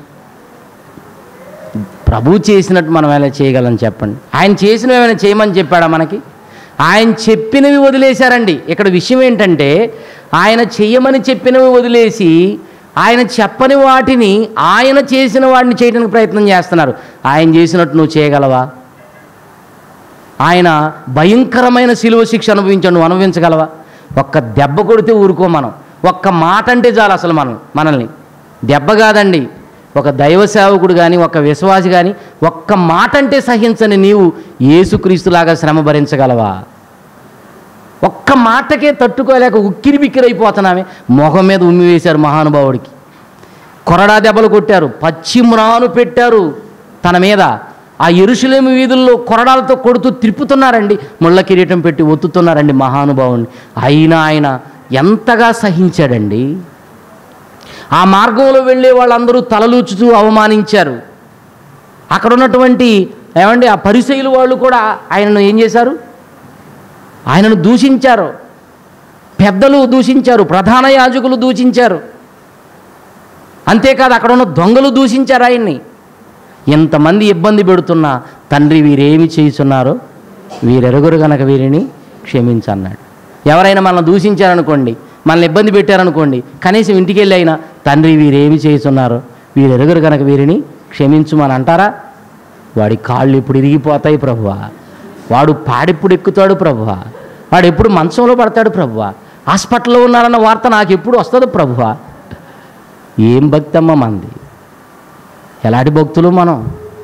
ప్రభు చేసినట్టు మనం ఎలా చేయగలం చెప్పండి ఆయన చేసినవి ఏమైనా చేయమని చెప్పాడా మనకి ఆయన చెప్పినవి వదిలేశారండి ఇక్కడ విషయం ఏంటంటే ఆయన చెయ్యమని చెప్పినవి వదిలేసి ఆయన చెప్పని వాటిని ఆయన చేసిన వాటిని చేయడానికి ప్రయత్నం చేస్తున్నారు ఆయన చేసినట్టు నువ్వు చేయగలవా ఆయన భయంకరమైన శిలువ శిక్ష అనుభవించాడు నువ్వు అనుభవించగలవా ఒక్క దెబ్బ కొడితే ఊరుకో మనం ఒక్క మాట అంటే చాలు అసలు మనం మనల్ని దెబ్బ కాదండి ఒక దైవ సేవకుడు కానీ ఒక విశ్వాసి కానీ ఒక్క మాట అంటే సహించని నీవు యేసుక్రీస్తులాగా శ్రమ భరించగలవా ఒక్క మాటకే తట్టుకోలేక ఉక్కిరి బిక్కిరైపోతున్నామే మొహం మీద ఉమ్మి వేశారు మహానుభావుడికి కొరడా దెబ్బలు కొట్టారు పచ్చి మ్రాను పెట్టారు తన మీద ఆ ఎరుషులేమి వీధుల్లో కొరడాలతో కొడుతూ తిప్పుతున్నారండి ముళ్ళ కిరీటం పెట్టి ఒత్తుతున్నారండి మహానుభావుని అయినా ఆయన ఎంతగా సహించాడండి ఆ మార్గంలో వెళ్ళే వాళ్ళందరూ తలలూచుతూ అవమానించారు అక్కడ ఉన్నటువంటి ఏమండి ఆ పరిసయులు వాళ్ళు కూడా ఆయనను ఏం చేశారు ఆయనను దూషించారు పెద్దలు దూషించారు ప్రధాన యాజకులు దూషించారు అంతేకాదు అక్కడ ఉన్న దొంగలు దూషించారు ఆయన్ని ఎంతమంది ఇబ్బంది పెడుతున్నా తండ్రి వీరేమి చేస్తున్నారో వీరెరుగురు గనక వీరిని క్షమించన్నాడు ఎవరైనా మనల్ని దూషించారనుకోండి మనల్ని ఇబ్బంది పెట్టారనుకోండి కనీసం ఇంటికి వెళ్ళి అయినా తండ్రి వీరేమి చేస్తున్నారో వీరెరుగురు గనక వీరిని క్షమించుమని అంటారా వాడి కాళ్ళు ఇప్పుడు ఇరిగిపోతాయి ప్రభువా వాడు పాడెప్పుడు ఎక్కుతాడు ప్రభువా వాడు ఎప్పుడు మంచంలో పడతాడు ప్రభువా హాస్పిటల్లో ఉన్నారన్న వార్త నాకు ఎప్పుడు వస్తుంది ప్రభువా ఏం భక్తి అమ్మ మంది ఎలాంటి భక్తులు మనం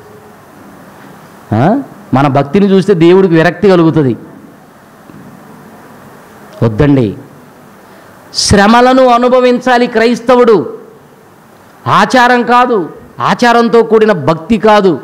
ఆ? మన భక్తిని చూస్తే దేవుడికి విరక్తి కలుగుతుంది వద్దండి శ్రమలను అనుభవించాలి క్రైస్తవుడు ఆచారం కాదు ఆచారంతో కూడిన భక్తి కాదు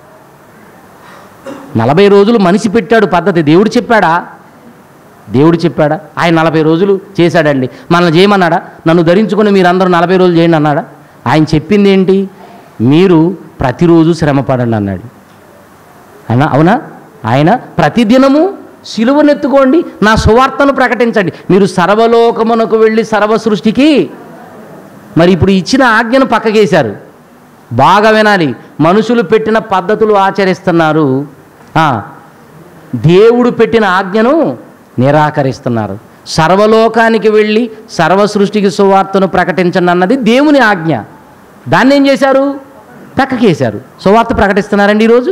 నలభై రోజులు మనిషి పెట్టాడు పద్ధతి దేవుడు చెప్పాడా దేవుడు చెప్పాడా ఆయన నలభై రోజులు చేశాడండి మనల్ని చేయమన్నాడా నన్ను ధరించుకొని మీరందరూ నలభై రోజులు చేయండి అన్నాడా ఆయన చెప్పింది ఏంటి మీరు ప్రతిరోజు శ్రమ పడండి అన్నాడు అవునా అవునా ఆయన ప్రతిదినము సిలువనెత్తుకోండి నా సువార్తను ప్రకటించండి మీరు సర్వలోకమునకు వెళ్ళి సర్వ సృష్టికి మరి ఇప్పుడు ఇచ్చిన ఆజ్ఞను పక్కకేశారు బాగా వినాలి మనుషులు పెట్టిన పద్ధతులు ఆచరిస్తున్నారు ఆ, దేవుడు పెట్టిన ఆజ్ఞను నిరాకరిస్తున్నారు సర్వలోకానికి వెళ్ళి సర్వ సృష్టికి సువార్తను ప్రకటించండి అన్నది దేవుని ఆజ్ఞ దాన్ని ఏం చేశారు పక్కకేశారు సువార్త ప్రకటిస్తున్నారండి ఈరోజు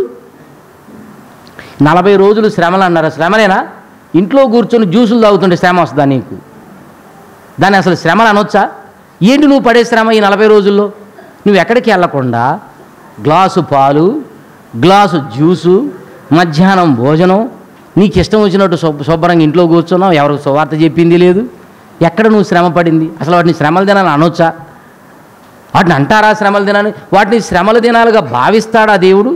నలభై రోజులు శ్రమలు అన్నారు శ్రమలేనా ఇంట్లో కూర్చొని జ్యూసులు తాగుతుంటే శ్రమ వస్తుందా నీకు దాన్ని అసలు శ్రమలు అనొచ్చా ఏంటి నువ్వు పడే శ్రమ ఈ నలభై రోజుల్లో నువ్వు ఎక్కడికి వెళ్ళకుండా గ్లాసు పాలు గ్లాసు జ్యూసు మధ్యాహ్నం భోజనం నీకు ఇష్టం వచ్చినట్టు శుభ్- శుభ్రంగా ఇంట్లో కూర్చున్నావు ఎవరికి సువార్త చెప్పింది లేదు ఎక్కడ నువ్వు శ్రమ పడింది అసలు వాటిని శ్రమల దినాలు అనొచ్చా వాటిని అంటారా శ్రమల దినాన్ని వాటిని శ్రమల దినాలుగా భావిస్తాడా దేవుడు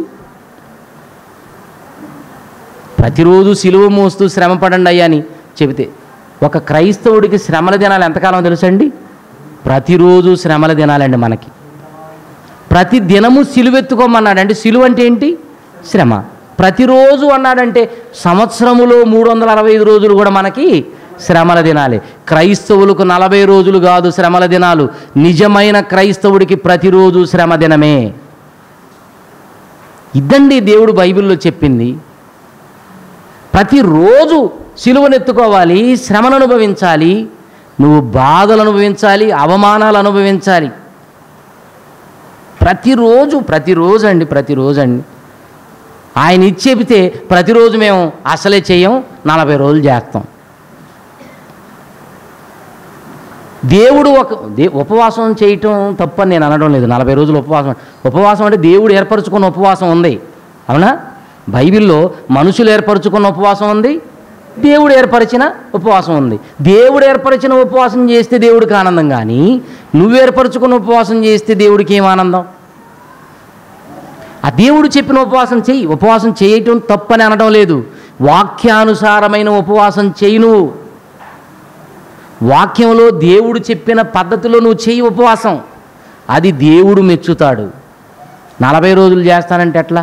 ప్రతిరోజు సిలువ మోస్తూ శ్రమ పడండి అయ్యా అని చెబితే ఒక క్రైస్తవుడికి శ్రమల దినాలు ఎంతకాలం తెలుసండి ప్రతిరోజు శ్రమల దినాలండి మనకి ప్రతి దినము సిలువెత్తుకోమన్నాడు అంటే సిలువ అంటే ఏంటి శ్రమ ప్రతిరోజు అన్నాడంటే సంవత్సరములో మూడు వందల అరవై ఐదు రోజులు కూడా మనకి శ్రమల దినాలే క్రైస్తవులకు నలభై రోజులు కాదు శ్రమల దినాలు నిజమైన క్రైస్తవుడికి ప్రతిరోజు శ్రమ దినమే ఇదండి దేవుడు బైబిల్లో చెప్పింది ప్రతిరోజు సిలువనెత్తుకోవాలి శ్రమను అనుభవించాలి నువ్వు బాధలు అనుభవించాలి అవమానాలు అనుభవించాలి ప్రతిరోజు ప్రతిరోజు అండి ప్రతిరోజు అండి ఆయన ఇచ్చి చెబితే ప్రతిరోజు మేము అసలే చెయ్యం నలభై రోజులు చేస్తాం దేవుడు ఒక దే ఉపవాసం చేయటం తప్పని నేను అనడం లేదు నలభై రోజులు ఉపవాసం ఉపవాసం అంటే దేవుడు ఏర్పరచుకున్న ఉపవాసం ఉంది అవునా బైబిల్లో మనుషులు ఏర్పరచుకున్న ఉపవాసం ఉంది దేవుడు ఏర్పరిచిన ఉపవాసం ఉంది దేవుడు ఏర్పరిచిన ఉపవాసం చేస్తే దేవుడికి ఆనందం కానీ నువ్వు ఏర్పరచుకున్న ఉపవాసం చేస్తే దేవుడికి ఏం ఆనందం ఆ దేవుడు చెప్పిన ఉపవాసం చెయ్యి ఉపవాసం చేయటం తప్పని అనడం లేదు వాక్యానుసారమైన ఉపవాసం చెయ్యి నువ్వు వాక్యంలో దేవుడు చెప్పిన పద్ధతిలో నువ్వు చెయ్యి ఉపవాసం అది దేవుడు మెచ్చుతాడు నలభై రోజులు చేస్తానంటే ఎట్లా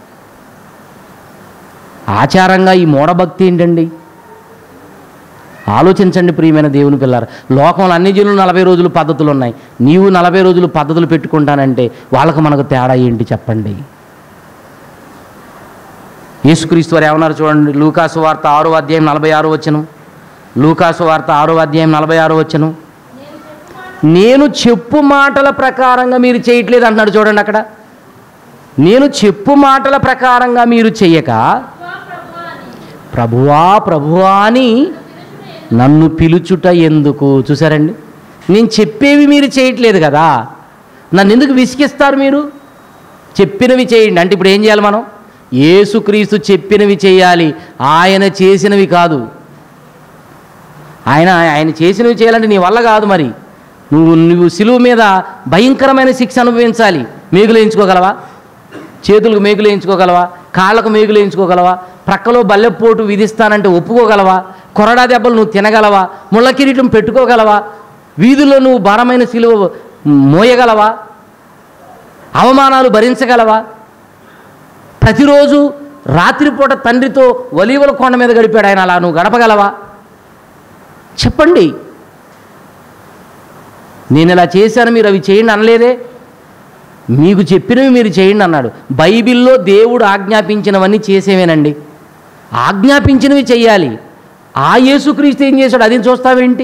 ఆచారంగా ఈ మూఢభక్తి ఏంటండి ఆలోచించండి ప్రియమైన దేవుని పిల్లలు లోకంలో అన్ని జనులు నలభై రోజులు పద్ధతులు ఉన్నాయి నీవు నలభై రోజులు పద్ధతులు పెట్టుకుంటానంటే వాళ్ళకు మనకు తేడా ఏంటి చెప్పండి యేసుక్రీస్తు వారు ఏమన్నారు చూడండి లూకాసు వార్త ఆరో అధ్యాయం నలభై ఆరు వచ్చను లూకాసు వార్త ఆరో అధ్యాయం నలభై ఆరు వచ్చను నేను చెప్పు మాటల ప్రకారంగా మీరు చేయట్లేదు అంటున్నాడు చూడండి అక్కడ నేను చెప్పు మాటల ప్రకారంగా మీరు చెయ్యక ప్రభువా ప్రభువా అని నన్ను పిలుచుట ఎందుకు చూసారండి నేను చెప్పేవి మీరు చేయట్లేదు కదా నన్ను ఎందుకు విసిగిస్తారు మీరు చెప్పినవి చేయండి అంటే ఇప్పుడు ఏం చేయాలి మనం యేసుక్రీస్తు చెప్పినవి చేయాలి ఆయన చేసినవి కాదు ఆయన ఆయన చేసినవి చేయాలంటే నీ వల్ల కాదు మరి నువ్వు నువ్వు సిలువ మీద భయంకరమైన శిక్ష అనుభవించాలి మేకులు వేయించుకోగలవా చేతులకు మేకులు వేయించుకోగలవా కాళ్ళకు మేకులు వేయించుకోగలవా ప్రక్కలో బల్లెపోటు విధిస్తానంటే ఒప్పుకోగలవా కొరడా దెబ్బలు నువ్వు తినగలవా ముళ్ళ కిరీటం పెట్టుకోగలవా వీధుల్లో నువ్వు భారమైన సిలువ మోయగలవా అవమానాలు భరించగలవా ప్రతిరోజు రాత్రిపూట తండ్రితో ఒలీవల కొండ మీద గడిపాడు ఆయన అలా నువ్వు గడపగలవా చెప్పండి నేను ఇలా చేశాను మీరు అవి చేయండి అనలేదే మీకు చెప్పినవి మీరు చేయండి అన్నాడు బైబిల్లో దేవుడు ఆజ్ఞాపించినవన్నీ చేసేవేనండి ఆజ్ఞాపించినవి చెయ్యాలి ఆ యేసుక్రీస్తు ఏం చేశాడు అది చూస్తావేంటి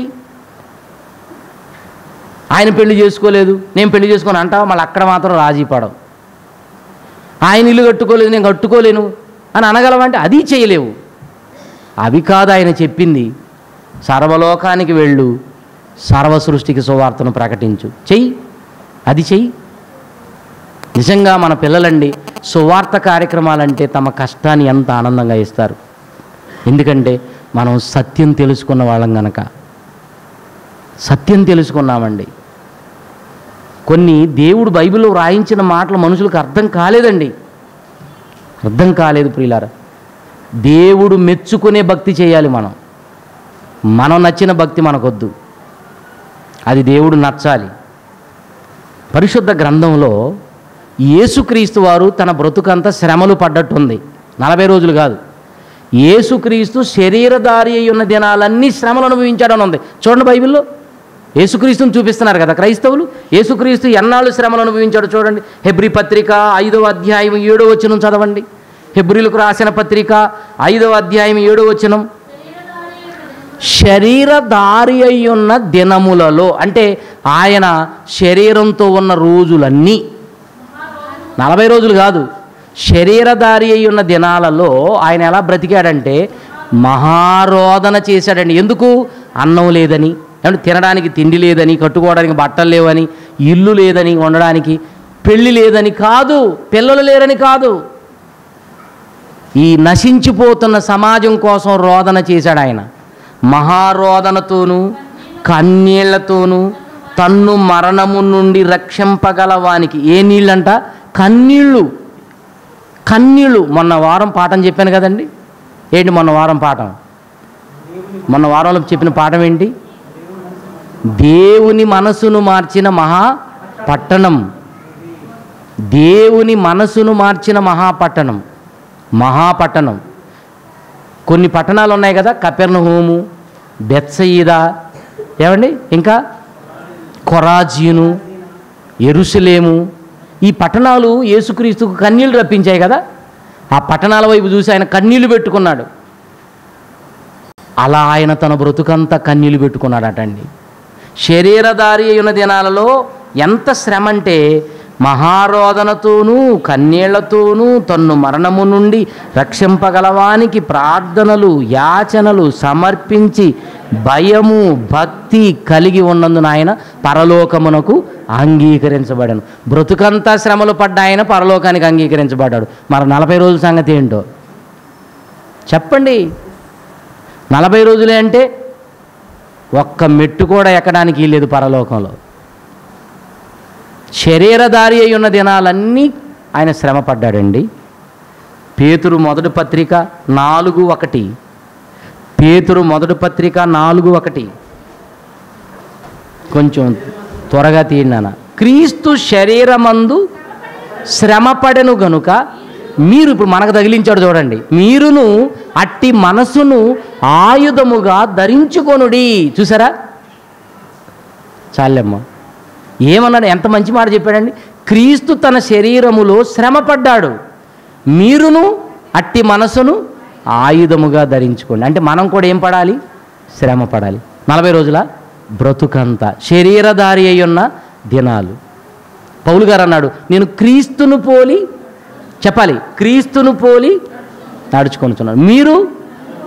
ఆయన పెళ్లి చేసుకోలేదు నేను పెళ్లి చేసుకొని అంటావా మళ్ళీ అక్కడ మాత్రం రాజీ పడవు ఆయన ఇల్లు కట్టుకోలేదు నేను కట్టుకోలేను అని అనగలవంటే అది చేయలేవు అవి కాదు ఆయన చెప్పింది సర్వలోకానికి వెళ్ళు సర్వ సృష్టికి సువార్తను ప్రకటించు చెయ్యి అది చెయ్యి నిజంగా మన పిల్లలండి సువార్త కార్యక్రమాలంటే తమ కష్టాన్ని ఎంత ఆనందంగా ఇస్తారు ఎందుకంటే మనం సత్యం తెలుసుకున్న వాళ్ళం గనక సత్యం తెలుసుకున్నామండి కొన్ని దేవుడు బైబిల్లో వ్రాయించిన మాటలు మనుషులకు అర్థం కాలేదండి అర్థం కాలేదు ప్రియులారా దేవుడు మెచ్చుకునే భక్తి చేయాలి మనం మనం నచ్చిన భక్తి మనకొద్దు అది దేవుడు నచ్చాలి పరిశుద్ధ గ్రంథంలో యేసుక్రీస్తు వారు తన బ్రతుకంతా శ్రమలు పడ్డట్టుంది నలభై రోజులు కాదు యేసుక్రీస్తు శరీరధారి అయి ఉన్న దినాలన్నీ శ్రమలు అనుభవించాడని ఉంది చూడండి బైబిల్లో యేసుక్రీస్తుని చూపిస్తున్నారు కదా క్రైస్తవులు యేసుక్రీస్తు ఎన్నాళ్ళు శ్రమలు అనుభవించాడు చూడండి హెబ్రి పత్రిక ఐదవ అధ్యాయం ఏడో వచనం చదవండి హెబ్రిలకు రాసిన పత్రిక ఐదవ అధ్యాయం ఏడో వచనం శరీరధారి అయి ఉన్న దినములలో అంటే ఆయన శరీరంతో ఉన్న రోజులన్నీ నలభై రోజులు కాదు శరీరధారి అయి ఉన్న దినాలలో ఆయన ఎలా బ్రతికాడంటే మహారోదన చేశాడండి ఎందుకు అన్నం లేదని ఏమంటే తినడానికి తిండి లేదని కట్టుకోవడానికి బట్టలు లేవని ఇల్లు లేదని ఉండడానికి పెళ్ళి లేదని కాదు పిల్లలు లేరని కాదు ఈ నశించిపోతున్న సమాజం కోసం రోదన చేశాడు ఆయన మహారోదనతోనూ కన్నీళ్లతోనూ తన్ను మరణము నుండి రక్షింపగలవానికి ఏ నీళ్ళంట కన్నీళ్ళు కన్నీళ్ళు మొన్న వారం పాఠం చెప్పాను కదండి ఏంటి మొన్న వారం పాఠం మొన్న వారంలో చెప్పిన పాఠం ఏంటి దేవుని మనసును మార్చిన మహా పట్టణం దేవుని మనసును మార్చిన మహాపట్టణం మహాపట్టణం కొన్ని పట్టణాలు ఉన్నాయి కదా కపెర్నహోము బెత్సయిదా ఏమండి ఇంకా కొరాజీను ఎరుసలేము ఈ పట్టణాలు యేసుక్రీస్తుకు కన్నీళ్లు రప్పించాయి కదా ఆ పట్టణాల వైపు చూసి ఆయన కన్నీళ్లు పెట్టుకున్నాడు అలా ఆయన తన బ్రతుకంతా కన్నీళ్లు పెట్టుకున్నాడటండి శరీరధారి అయిన దినాలలో ఎంత శ్రమ అంటే మహారోదనతోనూ కన్నీళ్లతోనూ తన్ను మరణము నుండి రక్షింపగలవానికి ప్రార్థనలు యాచనలు సమర్పించి భయము భక్తి కలిగి ఉన్నందున ఆయన పరలోకమునకు అంగీకరించబడను బ్రతుకంతా శ్రమలు పడ్డ ఆయన పరలోకానికి అంగీకరించబడ్డాడు మరి నలభై రోజుల సంగతి ఏంటో చెప్పండి నలభై రోజులే అంటే ఒక్క మెట్టు కూడా ఎక్కడానికి లేదు పరలోకంలో శరీరధారి అయి ఉన్న దినాలన్నీ ఆయన శ్రమ పడ్డాడండి పేతురు మొదటి పత్రిక నాలుగు ఒకటి పేతురు మొదటి పత్రిక నాలుగు ఒకటి కొంచెం త్వరగా తీయండి క్రీస్తు శరీరమందు శ్రమపడెను గనుక మీరు ఇప్పుడు మనకు తగిలించాడు చూడండి మీరును అట్టి మనసును ఆయుధముగా ధరించుకొనుడి చూసారా చాలెమ్మ ఏమన్నాడు ఎంత మంచి మాట చెప్పాడండి క్రీస్తు తన శరీరములో శ్రమపడ్డాడు మీరును అట్టి మనసును ఆయుధముగా ధరించుకోండి అంటే మనం కూడా ఏం పడాలి శ్రమ పడాలి నలభై రోజుల బ్రతుకంతా శరీరధారి అయి ఉన్న దినాలు పౌలు గారు అన్నాడు నేను క్రీస్తును పోలి చెప్పాలి క్రీస్తును పోలి నడుచుకొనుచున్నాను మీరు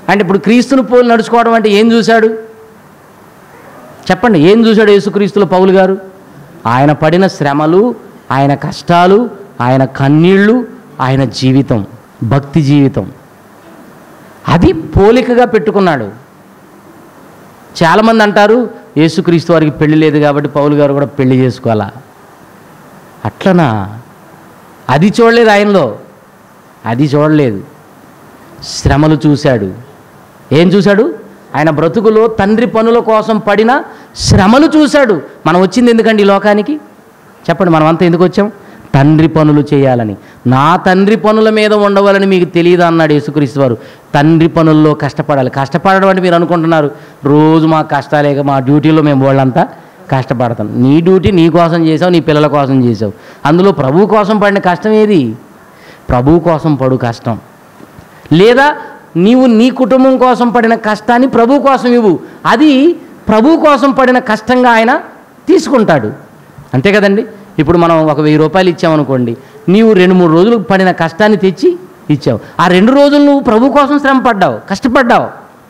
అంటే ఇప్పుడు క్రీస్తుని పోలి నడుచుకోవడం అంటే ఏం చూశాడు చెప్పండి ఏం చూశాడు యేసుక్రీస్తులో పౌలు గారు ఆయన పడిన శ్రమలు ఆయన కష్టాలు ఆయన కన్నీళ్ళు ఆయన జీవితం భక్తి జీవితం అది పోలికగా పెట్టుకున్నాడు చాలామంది అంటారు యేసుక్రీస్తు వారికి పెళ్లి లేదు కాబట్టి పౌలు గారు కూడా పెళ్లి చేసుకోవాలా అట్లనా అది చూడలేదు ఆయనలో అది చూడలేదు శ్రమలు చూశాడు ఏం చూశాడు ఆయన బ్రతుకులో తండ్రి పనుల కోసం పడిన శ్రమలు చూశాడు మనం వచ్చింది ఎందుకండి ఈ లోకానికి చెప్పండి మనం అంతా ఎందుకు వచ్చాం తండ్రి పనులు చేయాలని నా తండ్రి పనుల మీద ఉండవాలని మీకు తెలియదు అన్నాడు యేసుక్రీస్తు వారు తండ్రి పనుల్లో కష్టపడాలి కష్టపడడం అంటే మీరు అనుకుంటున్నారు రోజు మా కష్టాలేక మా డ్యూటీలో మేము వాళ్ళంతా కష్టపడతాం నీ డ్యూటీ నీ కోసం చేసావు నీ పిల్లల కోసం చేసావు అందులో ప్రభు కోసం పడిన కష్టం ఏది ప్రభు కోసం పడు కష్టం లేదా నీవు నీ కుటుంబం కోసం పడిన కష్టాన్ని ప్రభు కోసం ఇవ్వు అది ప్రభు కోసం పడిన కష్టంగా ఆయన తీసుకుంటాడు అంతే కదండి ఇప్పుడు మనం ఒక వెయ్యి రూపాయలు ఇచ్చామనుకోండి నీవు రెండు మూడు రోజులు పడిన కష్టాన్ని తెచ్చి ఇచ్చావు ఆ రెండు రోజులు నువ్వు ప్రభు కోసం శ్రమ పడ్డావు కష్టపడ్డావు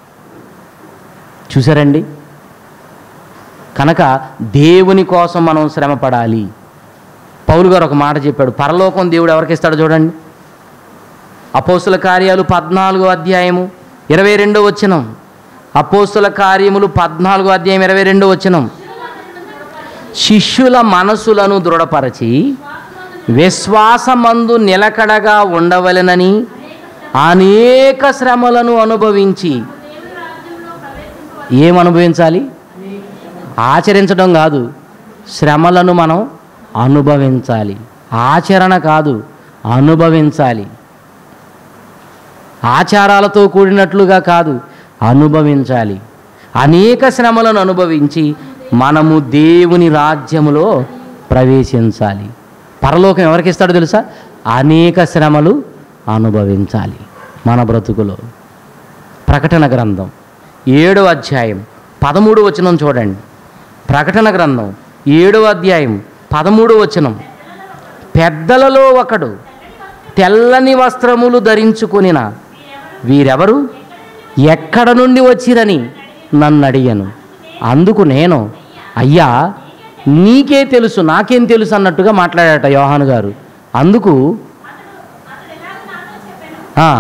చూసారండి కనుక దేవుని కోసం మనం శ్రమ పడాలి పౌలు గారు ఒక మాట చెప్పాడు పరలోకం దేవుడు ఎవరికి ఇస్తాడో చూడండి అపోస్తుల కార్యాలు పద్నాలుగో అధ్యాయము ఇరవై రెండో వచనం అపోస్తుల కార్యములు పద్నాలుగో అధ్యాయం ఇరవై రెండో వచనం శిష్యుల మనసులను దృఢపరచి విశ్వాసమందు నిలకడగా ఉండవలెనని అనేక శ్రమలను అనుభవించి ఏం అనుభవించాలి ఆచరించడం కాదు శ్రమలను మనం అనుభవించాలి ఆచరణ కాదు అనుభవించాలి ఆచారాలతో కూడినట్లుగా కాదు అనుభవించాలి అనేక శ్రమలను అనుభవించి మనము దేవుని రాజ్యములో ప్రవేశించాలి పరలోకం ఎవరికి ఇస్తాడో తెలుసా అనేక శ్రమలు అనుభవించాలి మన బ్రతుకులో ప్రకటన గ్రంథం ఏడవ అధ్యాయం పదమూడు వచనం చూడండి ప్రకటన గ్రంథం ఏడవ అధ్యాయం పదమూడు వచనం పెద్దలలో ఒకడు తెల్లని వస్త్రములు ధరించుకొనిన వీరెవరు ఎక్కడ నుండి వచ్చిరని నన్ను అడిగాను అందుకు నేను అయ్యా నీకే తెలుసు నాకేం తెలుసు అన్నట్టుగా మాట్లాడాట యోహాను గారు అందుకు ఆ,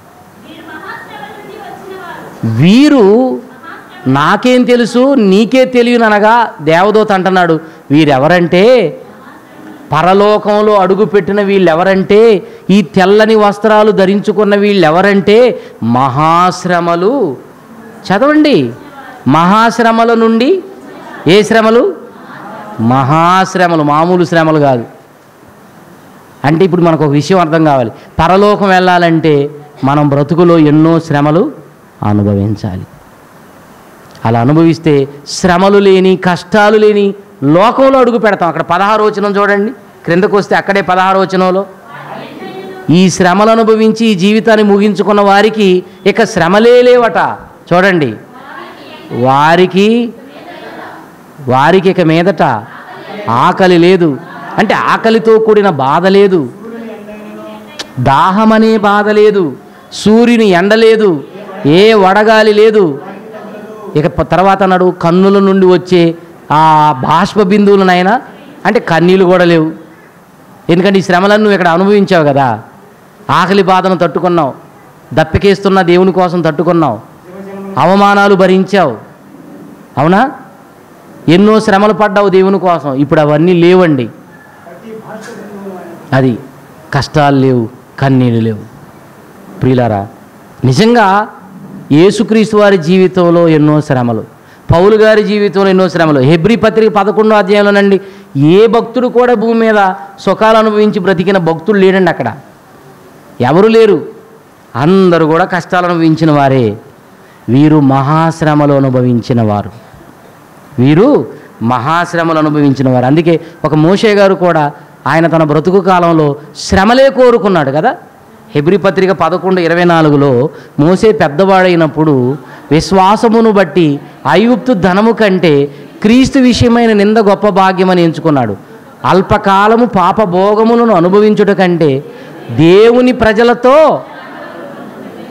వీరు నాకేం తెలుసు నీకే తెలియననగా దేవదూత అంటున్నాడు వీరెవరంటే పరలోకంలో అడుగుపెట్టిన వీళ్ళెవరంటే ఈ తెల్లని వస్త్రాలు ధరించుకున్న వీళ్ళెవరంటే మహాశ్రమలు చదవండి మహాశ్రమల నుండి ఏ శ్రమలు మహాశ్రమలు మామూలు శ్రమలు కాదు అంటే ఇప్పుడు మనకు ఒక విషయం అర్థం కావాలి పరలోకం వెళ్ళాలంటే మనం బ్రతుకులో ఎన్నో శ్రమలు అనుభవించాలి అలా అనుభవిస్తే శ్రమలు లేని కష్టాలు లేని లోకంలో అడుగు పెడతాం అక్కడ పదహారు వచనం చూడండి క్రిందకు వస్తే అక్కడే పదహారు వచనంలో ఈ శ్రమలు అనుభవించి ఈ జీవితాన్ని ముగించుకున్న వారికి ఇక శ్రమలే లేవట చూడండి వారికి వారికి ఇక మీదట ఆకలి లేదు అంటే ఆకలితో కూడిన బాధ లేదు దాహమనే బాధ లేదు సూర్యుని ఎండ లేదు ఏ వడగాలి లేదు ఇక ప- తర్వాత అన్నాడు కన్నుల నుండి వచ్చే ఆ బాష్ప బిందువులనైనా అంటే కన్నీళ్ళు కూడా లేవు ఎందుకంటే ఈ శ్రమలను నువ్వు ఇక్కడ అనుభవించావు కదా ఆకలి బాధను తట్టుకున్నావు దప్పికేస్తున్న దేవుని కోసం తట్టుకున్నావు అవమానాలు భరించావు అవునా ఎన్నో శ్రమలు పడ్డావు దేవుని కోసం ఇప్పుడు అవన్నీ లేవండి అది కష్టాలు లేవు కన్నీళ్ళు లేవు ప్రియులారా నిజంగా యేసుక్రీస్తు వారి జీవితంలో ఎన్నో శ్రమలు పౌలు గారి జీవితంలో ఎన్నో శ్రమలు హెబ్రి పత్రిక పదకొండో అధ్యాయంలోనండి ఏ భక్తుడు కూడా భూమి మీద సుఖాలు అనుభవించి బ్రతికిన భక్తుడు లేడండి అక్కడ ఎవరు లేరు అందరూ కూడా కష్టాలు అనుభవించిన వారే వీరు మహాశ్రమలు అనుభవించిన వారు వీరు మహాశ్రమలు అనుభవించిన వారు అందుకే ఒక మోషే గారు కూడా ఆయన తన బ్రతుకు కాలంలో శ్రమలే కోరుకున్నాడు కదా హెబ్రి పత్రిక పదకొండు ఇరవై నాలుగులో మోసే పెద్దవాడైనప్పుడు విశ్వాసమును బట్టి ఐగుప్తు ధనము కంటే క్రీస్తు విషయమైన నింద గొప్ప భాగ్యమని ఎంచుకున్నాడు అల్పకాలము పాప భోగములను అనుభవించుట కంటే దేవుని ప్రజలతో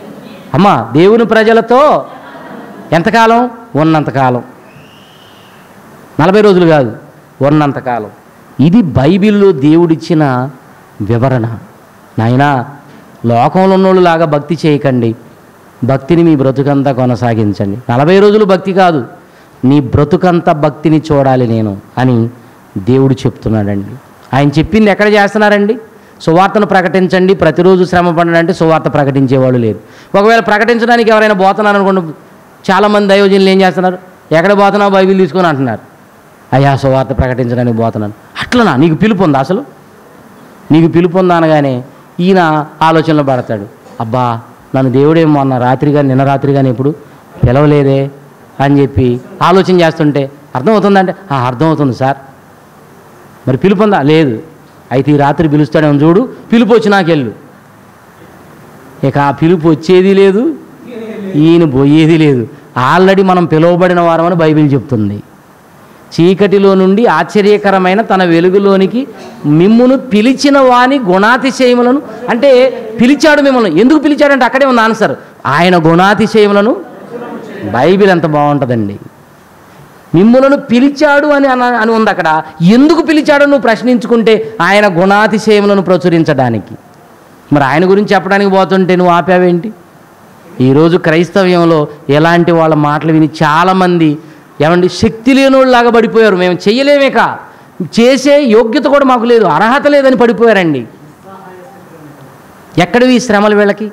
అమ్మా దేవుని ప్రజలతో ఎంతకాలం ఉన్నంతకాలం నలభై రోజులు కాదు ఉన్నంతకాలం ఇది బైబిల్లో దేవుడిచ్చిన వివరణ నాయనా లోకంలో ఉన్నోళ్ళు లాగా భక్తి చేయకండి భక్తిని మీ బ్రతుకంతా కొనసాగించండి నలభై రోజులు భక్తి కాదు నీ బ్రతుకంతా భక్తిని చూడాలి నేను అని దేవుడు చెప్తున్నాడండి ఆయన చెప్పింది ఎక్కడ చేస్తున్నారండి సువార్తను ప్రకటించండి ప్రతిరోజు శ్రమ పడండి అంటే సువార్త ప్రకటించేవాళ్ళు లేదు ఒకవేళ ప్రకటించడానికి ఎవరైనా పోతున్నారు అనుకోండి చాలామంది దైవజనులు ఏం చేస్తున్నారు ఎక్కడ పోతున్నావు బైబిల్ తీసుకొని అంటున్నారు అయ్యా సువార్త ప్రకటించడానికి పోతున్నాను అట్లనా నీకు పిలుపు ఉందా అసలు నీకు పిలుపు ఉందా అనగానే ఈయన ఆలోచనలో పడతాడు అబ్బా నన్ను దేవుడేమో మొన్న రాత్రి కానీ నిన్న రాత్రి కానీ ఇప్పుడు పిలవలేదే అని చెప్పి ఆలోచన చేస్తుంటే అర్థమవుతుందంటే "ఆ, అర్థమవుతుంది సార్ మరి పిలుపు ఉందా లేదు అయితే ఈ రాత్రి పిలుస్తాడేమో చూడు పిలుపు వచ్చి నాకెళ్ళు ఇక ఆ పిలుపు వచ్చేది లేదు ఈయన పోయేది లేదు ఆల్రెడీ మనం పిలువబడిన వారమని బైబిల్ చెప్తుంది చీకటిలో నుండి ఆశ్చర్యకరమైన తన వెలుగులోనికి మిమ్మును పిలిచిన వాని గుణాతిశయములను అంటే పిలిచాడు మిమ్మల్ని ఎందుకు పిలిచాడంటే అక్కడే ఉంది ఆన్సర్ ఆయన గుణాతిశయములను బైబిల్ ఎంత బాగుంటుందండి మిమ్ములను పిలిచాడు అని అన- అని ఉంది అక్కడ ఎందుకు పిలిచాడో నువ్వు ప్రశ్నించుకుంటే ఆయన గుణాతిశయములను ప్రచురించడానికి మరి ఆయన గురించి చెప్పడానికి పోతుంటే నువ్వు ఆపావేంటి ఈరోజు క్రైస్తవ్యంలో ఎలాంటి వాళ్ళ మాటలు విని చాలామంది ఏమండి శక్తి లేనోళ్ళలాగా పడిపోయారు మేము చెయ్యలేమేక చేసే యోగ్యత కూడా మాకు లేదు అర్హత లేదని పడిపోయారండి ఎక్కడివి ఈ శ్రమలు వీళ్ళకి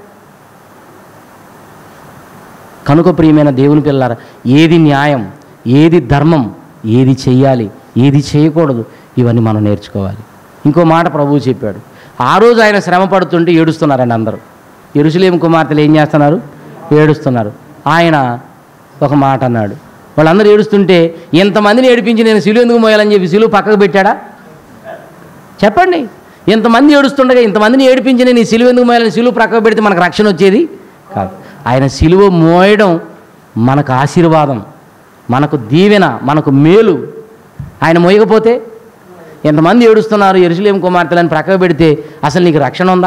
కనుక ప్రియమైన దేవుని పిల్లరా ఏది న్యాయం ఏది ధర్మం ఏది చెయ్యాలి ఏది చేయకూడదు ఇవన్నీ మనం నేర్చుకోవాలి ఇంకో మాట ప్రభువు చెప్పాడు ఆ రోజు ఆయన శ్రమ పడుతుంటే ఏడుస్తున్నారండి అందరూ ఎరుసలేం కుమార్తెలు ఏం చేస్తున్నారు ఏడుస్తున్నారు ఆయన ఒక మాట అన్నాడు వాళ్ళందరూ ఏడుస్తుంటే ఎంతమందిని ఏడిపించి నేను సిలువ ఎందుకు మోయాలని చెప్పి సిలువ పక్కకు పెట్టాడా చెప్పండి ఇంతమంది ఏడుస్తుండగా ఇంతమందిని ఏడిపించి నేను ఈ సిలువ ఎందుకు మోయాలని సిలువ ప్రక్కకు పెడితే మనకు రక్షణ వచ్చేది కాదు ఆయన సిలువ మోయడం మనకు ఆశీర్వాదం మనకు దీవెన మనకు మేలు ఆయన మోయకపోతే ఎంతమంది ఏడుస్తున్నారు ఎరుసలేం కుమార్తెలని ప్రక్కకు పెడితే అసలు నీకు రక్షణ ఉందా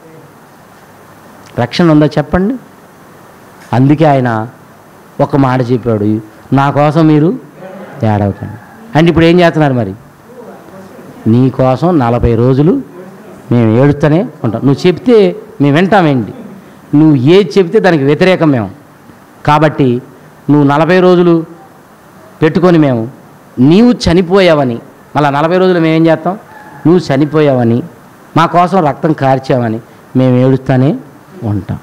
రక్షణ ఉందా చెప్పండి అందుకే ఆయన ఒక మాట చెప్పాడు నా కోసం మీరు ఏడవకండి అంటే ఇప్పుడు ఏం చేస్తున్నారు మరి నీ కోసం నలభై రోజులు మేము ఏడుస్తూనే ఉంటాం నువ్వు చెప్తే మేము వింటామేంటి నువ్వు ఏది చెప్తే దానికి వ్యతిరేకం మేము కాబట్టి నువ్వు నలభై రోజులు పెట్టుకొని మేము నీవు చనిపోయావని మళ్ళీ నలభై రోజులు మేమేం చేస్తాం నువ్వు చనిపోయావని మా కోసం రక్తం కార్చావని మేము ఏడుస్తూనే ఉంటాం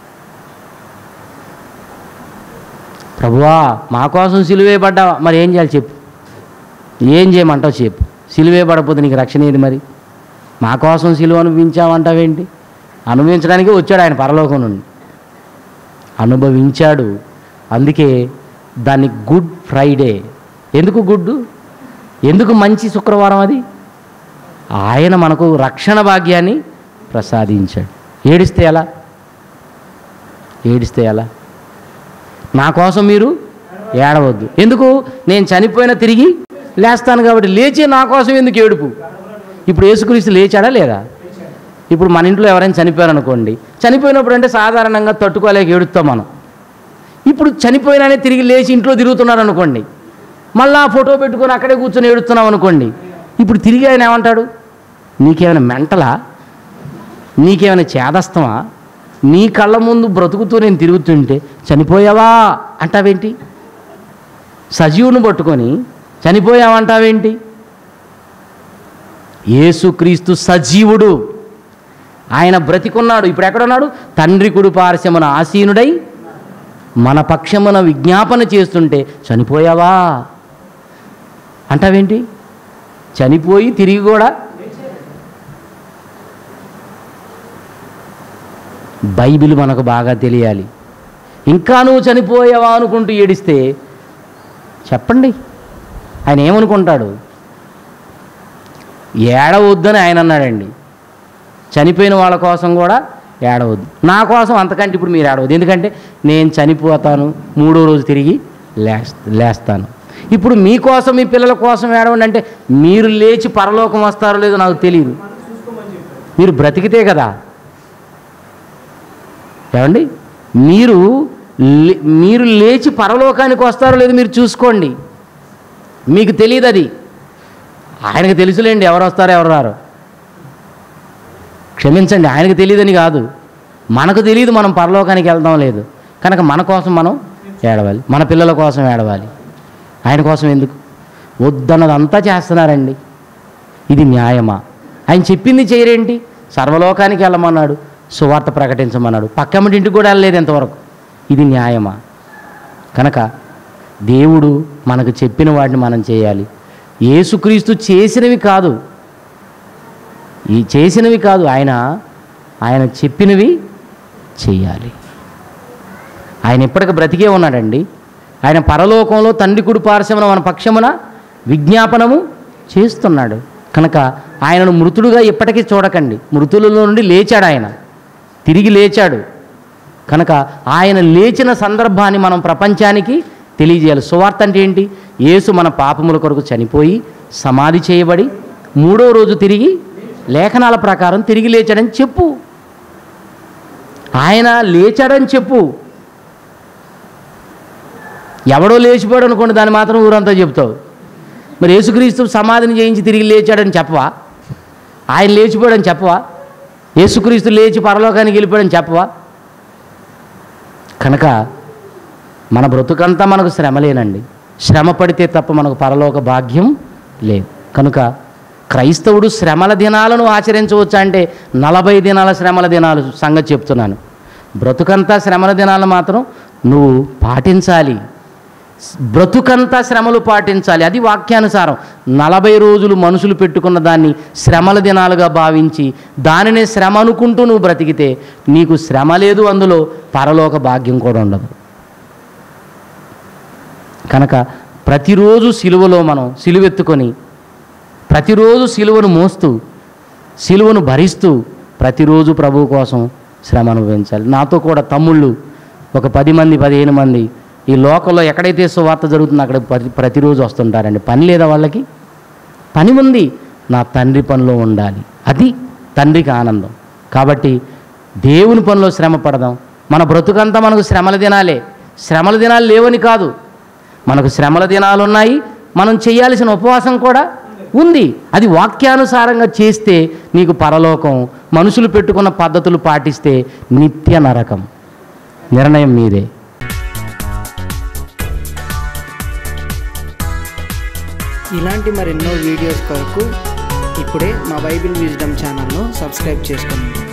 ప్రభువా మా కోసం సిలువే పడ్డావా మరి ఏం చేయాలి చెప్పు ఏం చేయమంటావు చెప్పు సిలువే పడకపోతే నీకు రక్షణ ఏది మరి మా కోసం సిలువ అనుభవించావంటావేంటి అనుభవించడానికి వచ్చాడు ఆయన పరలోకం నుండి అనుభవించాడు అందుకే దాన్ని గుడ్ ఫ్రైడే ఎందుకు గుడ్ ఎందుకు మంచి శుక్రవారం అది ఆయన మనకు రక్షణ భాగ్యాన్ని ప్రసాదించాడు ఏడిస్తే ఎలా ఏడిస్తే ఎలా నా కోసం మీరు ఏడవద్దు ఎందుకు నేను చనిపోయినా తిరిగి లేస్తాను కాబట్టి లేచి నా కోసం ఎందుకు ఏడుపు ఇప్పుడు యేసుక్రీస్తు లేచాడా లేదా ఇప్పుడు మన ఇంట్లో ఎవరైనా చనిపోయారనుకోండి చనిపోయినప్పుడు అంటే సాధారణంగా తట్టుకోలేక ఏడుస్తాం మనం ఇప్పుడు చనిపోయినానే తిరిగి లేచి ఇంట్లో తిరుగుతున్నారు అనుకోండి మళ్ళీ ఆ ఫోటో పెట్టుకొని అక్కడే కూర్చొని ఏడుస్తున్నాం అనుకోండి ఇప్పుడు తిరిగి ఆయన ఏమంటాడు నీకేమైనా మెంటలా నీకేమైనా చేదస్తమా నీ కళ్ళ ముందు బ్రతుకుతూ నేను తిరుగుతుంటే చనిపోయావా అంటావేంటి సజీవుని పట్టుకొని చనిపోయావంటావేంటి యేసుక్రీస్తు సజీవుడు ఆయన బ్రతికున్నాడు ఇప్పుడు ఎక్కడున్నాడు తండ్రి కుడి పార్శ్వమున ఆసీనుడై మన పక్షమున విజ్ఞాపన చేస్తుంటే చనిపోయావా అంటావేంటి చనిపోయి తిరిగి కూడా బైబిల్ మనకు బాగా తెలియాలి ఇంకా నువ్వు చనిపోయావా అనుకుంటూ ఏడిస్తే చెప్పండి ఆయన ఏమనుకుంటాడు ఏడవద్దని ఆయన అన్నాడండి చనిపోయిన వాళ్ళ కోసం కూడా ఏడవద్దు నా కోసం అంతకంటే ఇప్పుడు మీరు ఏడవద్దు ఎందుకంటే నేను చనిపోతాను మూడో రోజు తిరిగి లేస్ లేస్తాను ఇప్పుడు మీకోసం మీ పిల్లల కోసం ఏడవండి అంటే మీరు లేచి పరలోకం వస్తారో లేదో నాకు తెలియదు మీరు బ్రతికితే కదా ఏమండి మీరు లే- మీరు లేచి పరలోకానికి వస్తారో లేదో మీరు చూసుకోండి మీకు తెలియదు అది ఆయనకు తెలుసులేండి ఎవరు వస్తారో ఎవరు రారు క్షమించండి ఆయనకు తెలియదని కాదు మనకు తెలియదు మనం పరలోకానికి వెళ్దాం లేదు కనుక మన కోసం మనం ఏడవాలి మన పిల్లల కోసం ఏడవాలి ఆయన కోసం ఎందుకు వద్దన్నదంతా చేస్తున్నారండి ఇది న్యాయమా ఆయన చెప్పింది చేయరేంటి సర్వలోకానికి వెళ్ళమన్నాడు సువార్త ప్రకటించమన్నాడు పక్కమ్మటి ఇంటికి కూడా వెళ్ళలేదు ఇంతవరకు ఇది న్యాయమా కనుక దేవుడు మనకు చెప్పిన వాటిని మనం చేయాలి యేసుక్రీస్తు చేసినవి కాదు ఈ చేసినవి కాదు ఆయన ఆయన చెప్పినవి చేయాలి ఆయన ఇప్పటికి బ్రతికే ఉన్నాడండి ఆయన పరలోకంలో తండ్రి కుడి పార్శ్వమున మన పక్షమున విజ్ఞాపనము చేస్తున్నాడు కనుక ఆయనను మృతుడుగా ఇప్పటికీ చూడకండి మృతులలో నుండి లేచాడు ఆయన తిరిగి లేచాడు కనుక ఆయన లేచిన సందర్భాన్ని మనం ప్రపంచానికి తెలియజేయాలి సువార్త అంటే ఏంటి యేసు మన పాపముల కొరకు చనిపోయి సమాధి చేయబడి మూడో రోజు తిరిగి లేఖనాల ప్రకారం తిరిగి లేచాడని చెప్పు ఆయన లేచాడని చెప్పు ఎవడో లేచిపోయాడు అనుకోండి దాన్ని మాత్రం ఊరంతా చెప్తావు మరి యేసుక్రీస్తు సమాధిని చేయించి తిరిగి లేచాడని చెప్పవా ఆయన లేచిపోయాడని చెప్పవా యేసుక్రీస్తు లేచి పరలోకానికి వెళ్ళిపోయాడని చెప్పవా కనుక మన బ్రతుకంతా మనకు శ్రమలేనండి శ్రమ పడితే తప్ప మనకు పరలోక భాగ్యం లేదు కనుక క్రైస్తవుడు శ్రమల దినాలను ఆచరించవచ్చు అంటే నలభై దినాల శ్రమల దినాలు సంగతి చెప్తున్నాను బ్రతుకంతా శ్రమల దినాలు మాత్రం నువ్వు పాటించాలి బ్రతుకంతా శ్రమలు పాటించాలి అది వాక్యానుసారం నలభై రోజులు మనుషులు పెట్టుకున్న దాన్ని శ్రమల దినాలుగా భావించి దానినే శ్రమ అనుకుంటూ నువ్వు బ్రతికితే నీకు శ్రమ లేదు అందులో పరలోక భాగ్యం కూడా ఉండదు కనుక ప్రతిరోజు సిలువలో మనం సిలువెత్తుకొని ప్రతిరోజు సిలువను మోస్తూ సిలువను భరిస్తూ ప్రతిరోజు ప్రభు కోసం శ్రమ అనుభవించాలి నాతో కూడా తమ్ముళ్ళు ఒక పది మంది పదిహేను మంది ఈ లోకంలో ఎక్కడైతే సువార్త జరుగుతుందో అక్కడ ప్రతి ప్రతిరోజు వస్తుంటారండి పని లేదా వాళ్ళకి పని ఉంది నా తండ్రి పనిలో ఉండాలి అది తండ్రికి ఆనందం కాబట్టి దేవుని పనిలో శ్రమ పడదాం మన బ్రతుకంతా మనకు శ్రమల దినాలే శ్రమల దినాలు లేవని కాదు మనకు శ్రమల దినాలు ఉన్నాయి మనం చేయాల్సిన ఉపవాసం కూడా ఉంది అది వాక్యానుసారంగా చేస్తే నీకు పరలోకం మనుషులు పెట్టుకున్న పద్ధతులు పాటిస్తే నిత్య నరకం నిర్ణయం మీదే ఇలాంటి మరెన్నో వీడియోస్ కొరకు ఇప్పుడే మా బైబిల్ విజ్డమ్ ఛానల్ను సబ్స్క్రైబ్ చేసుకోండి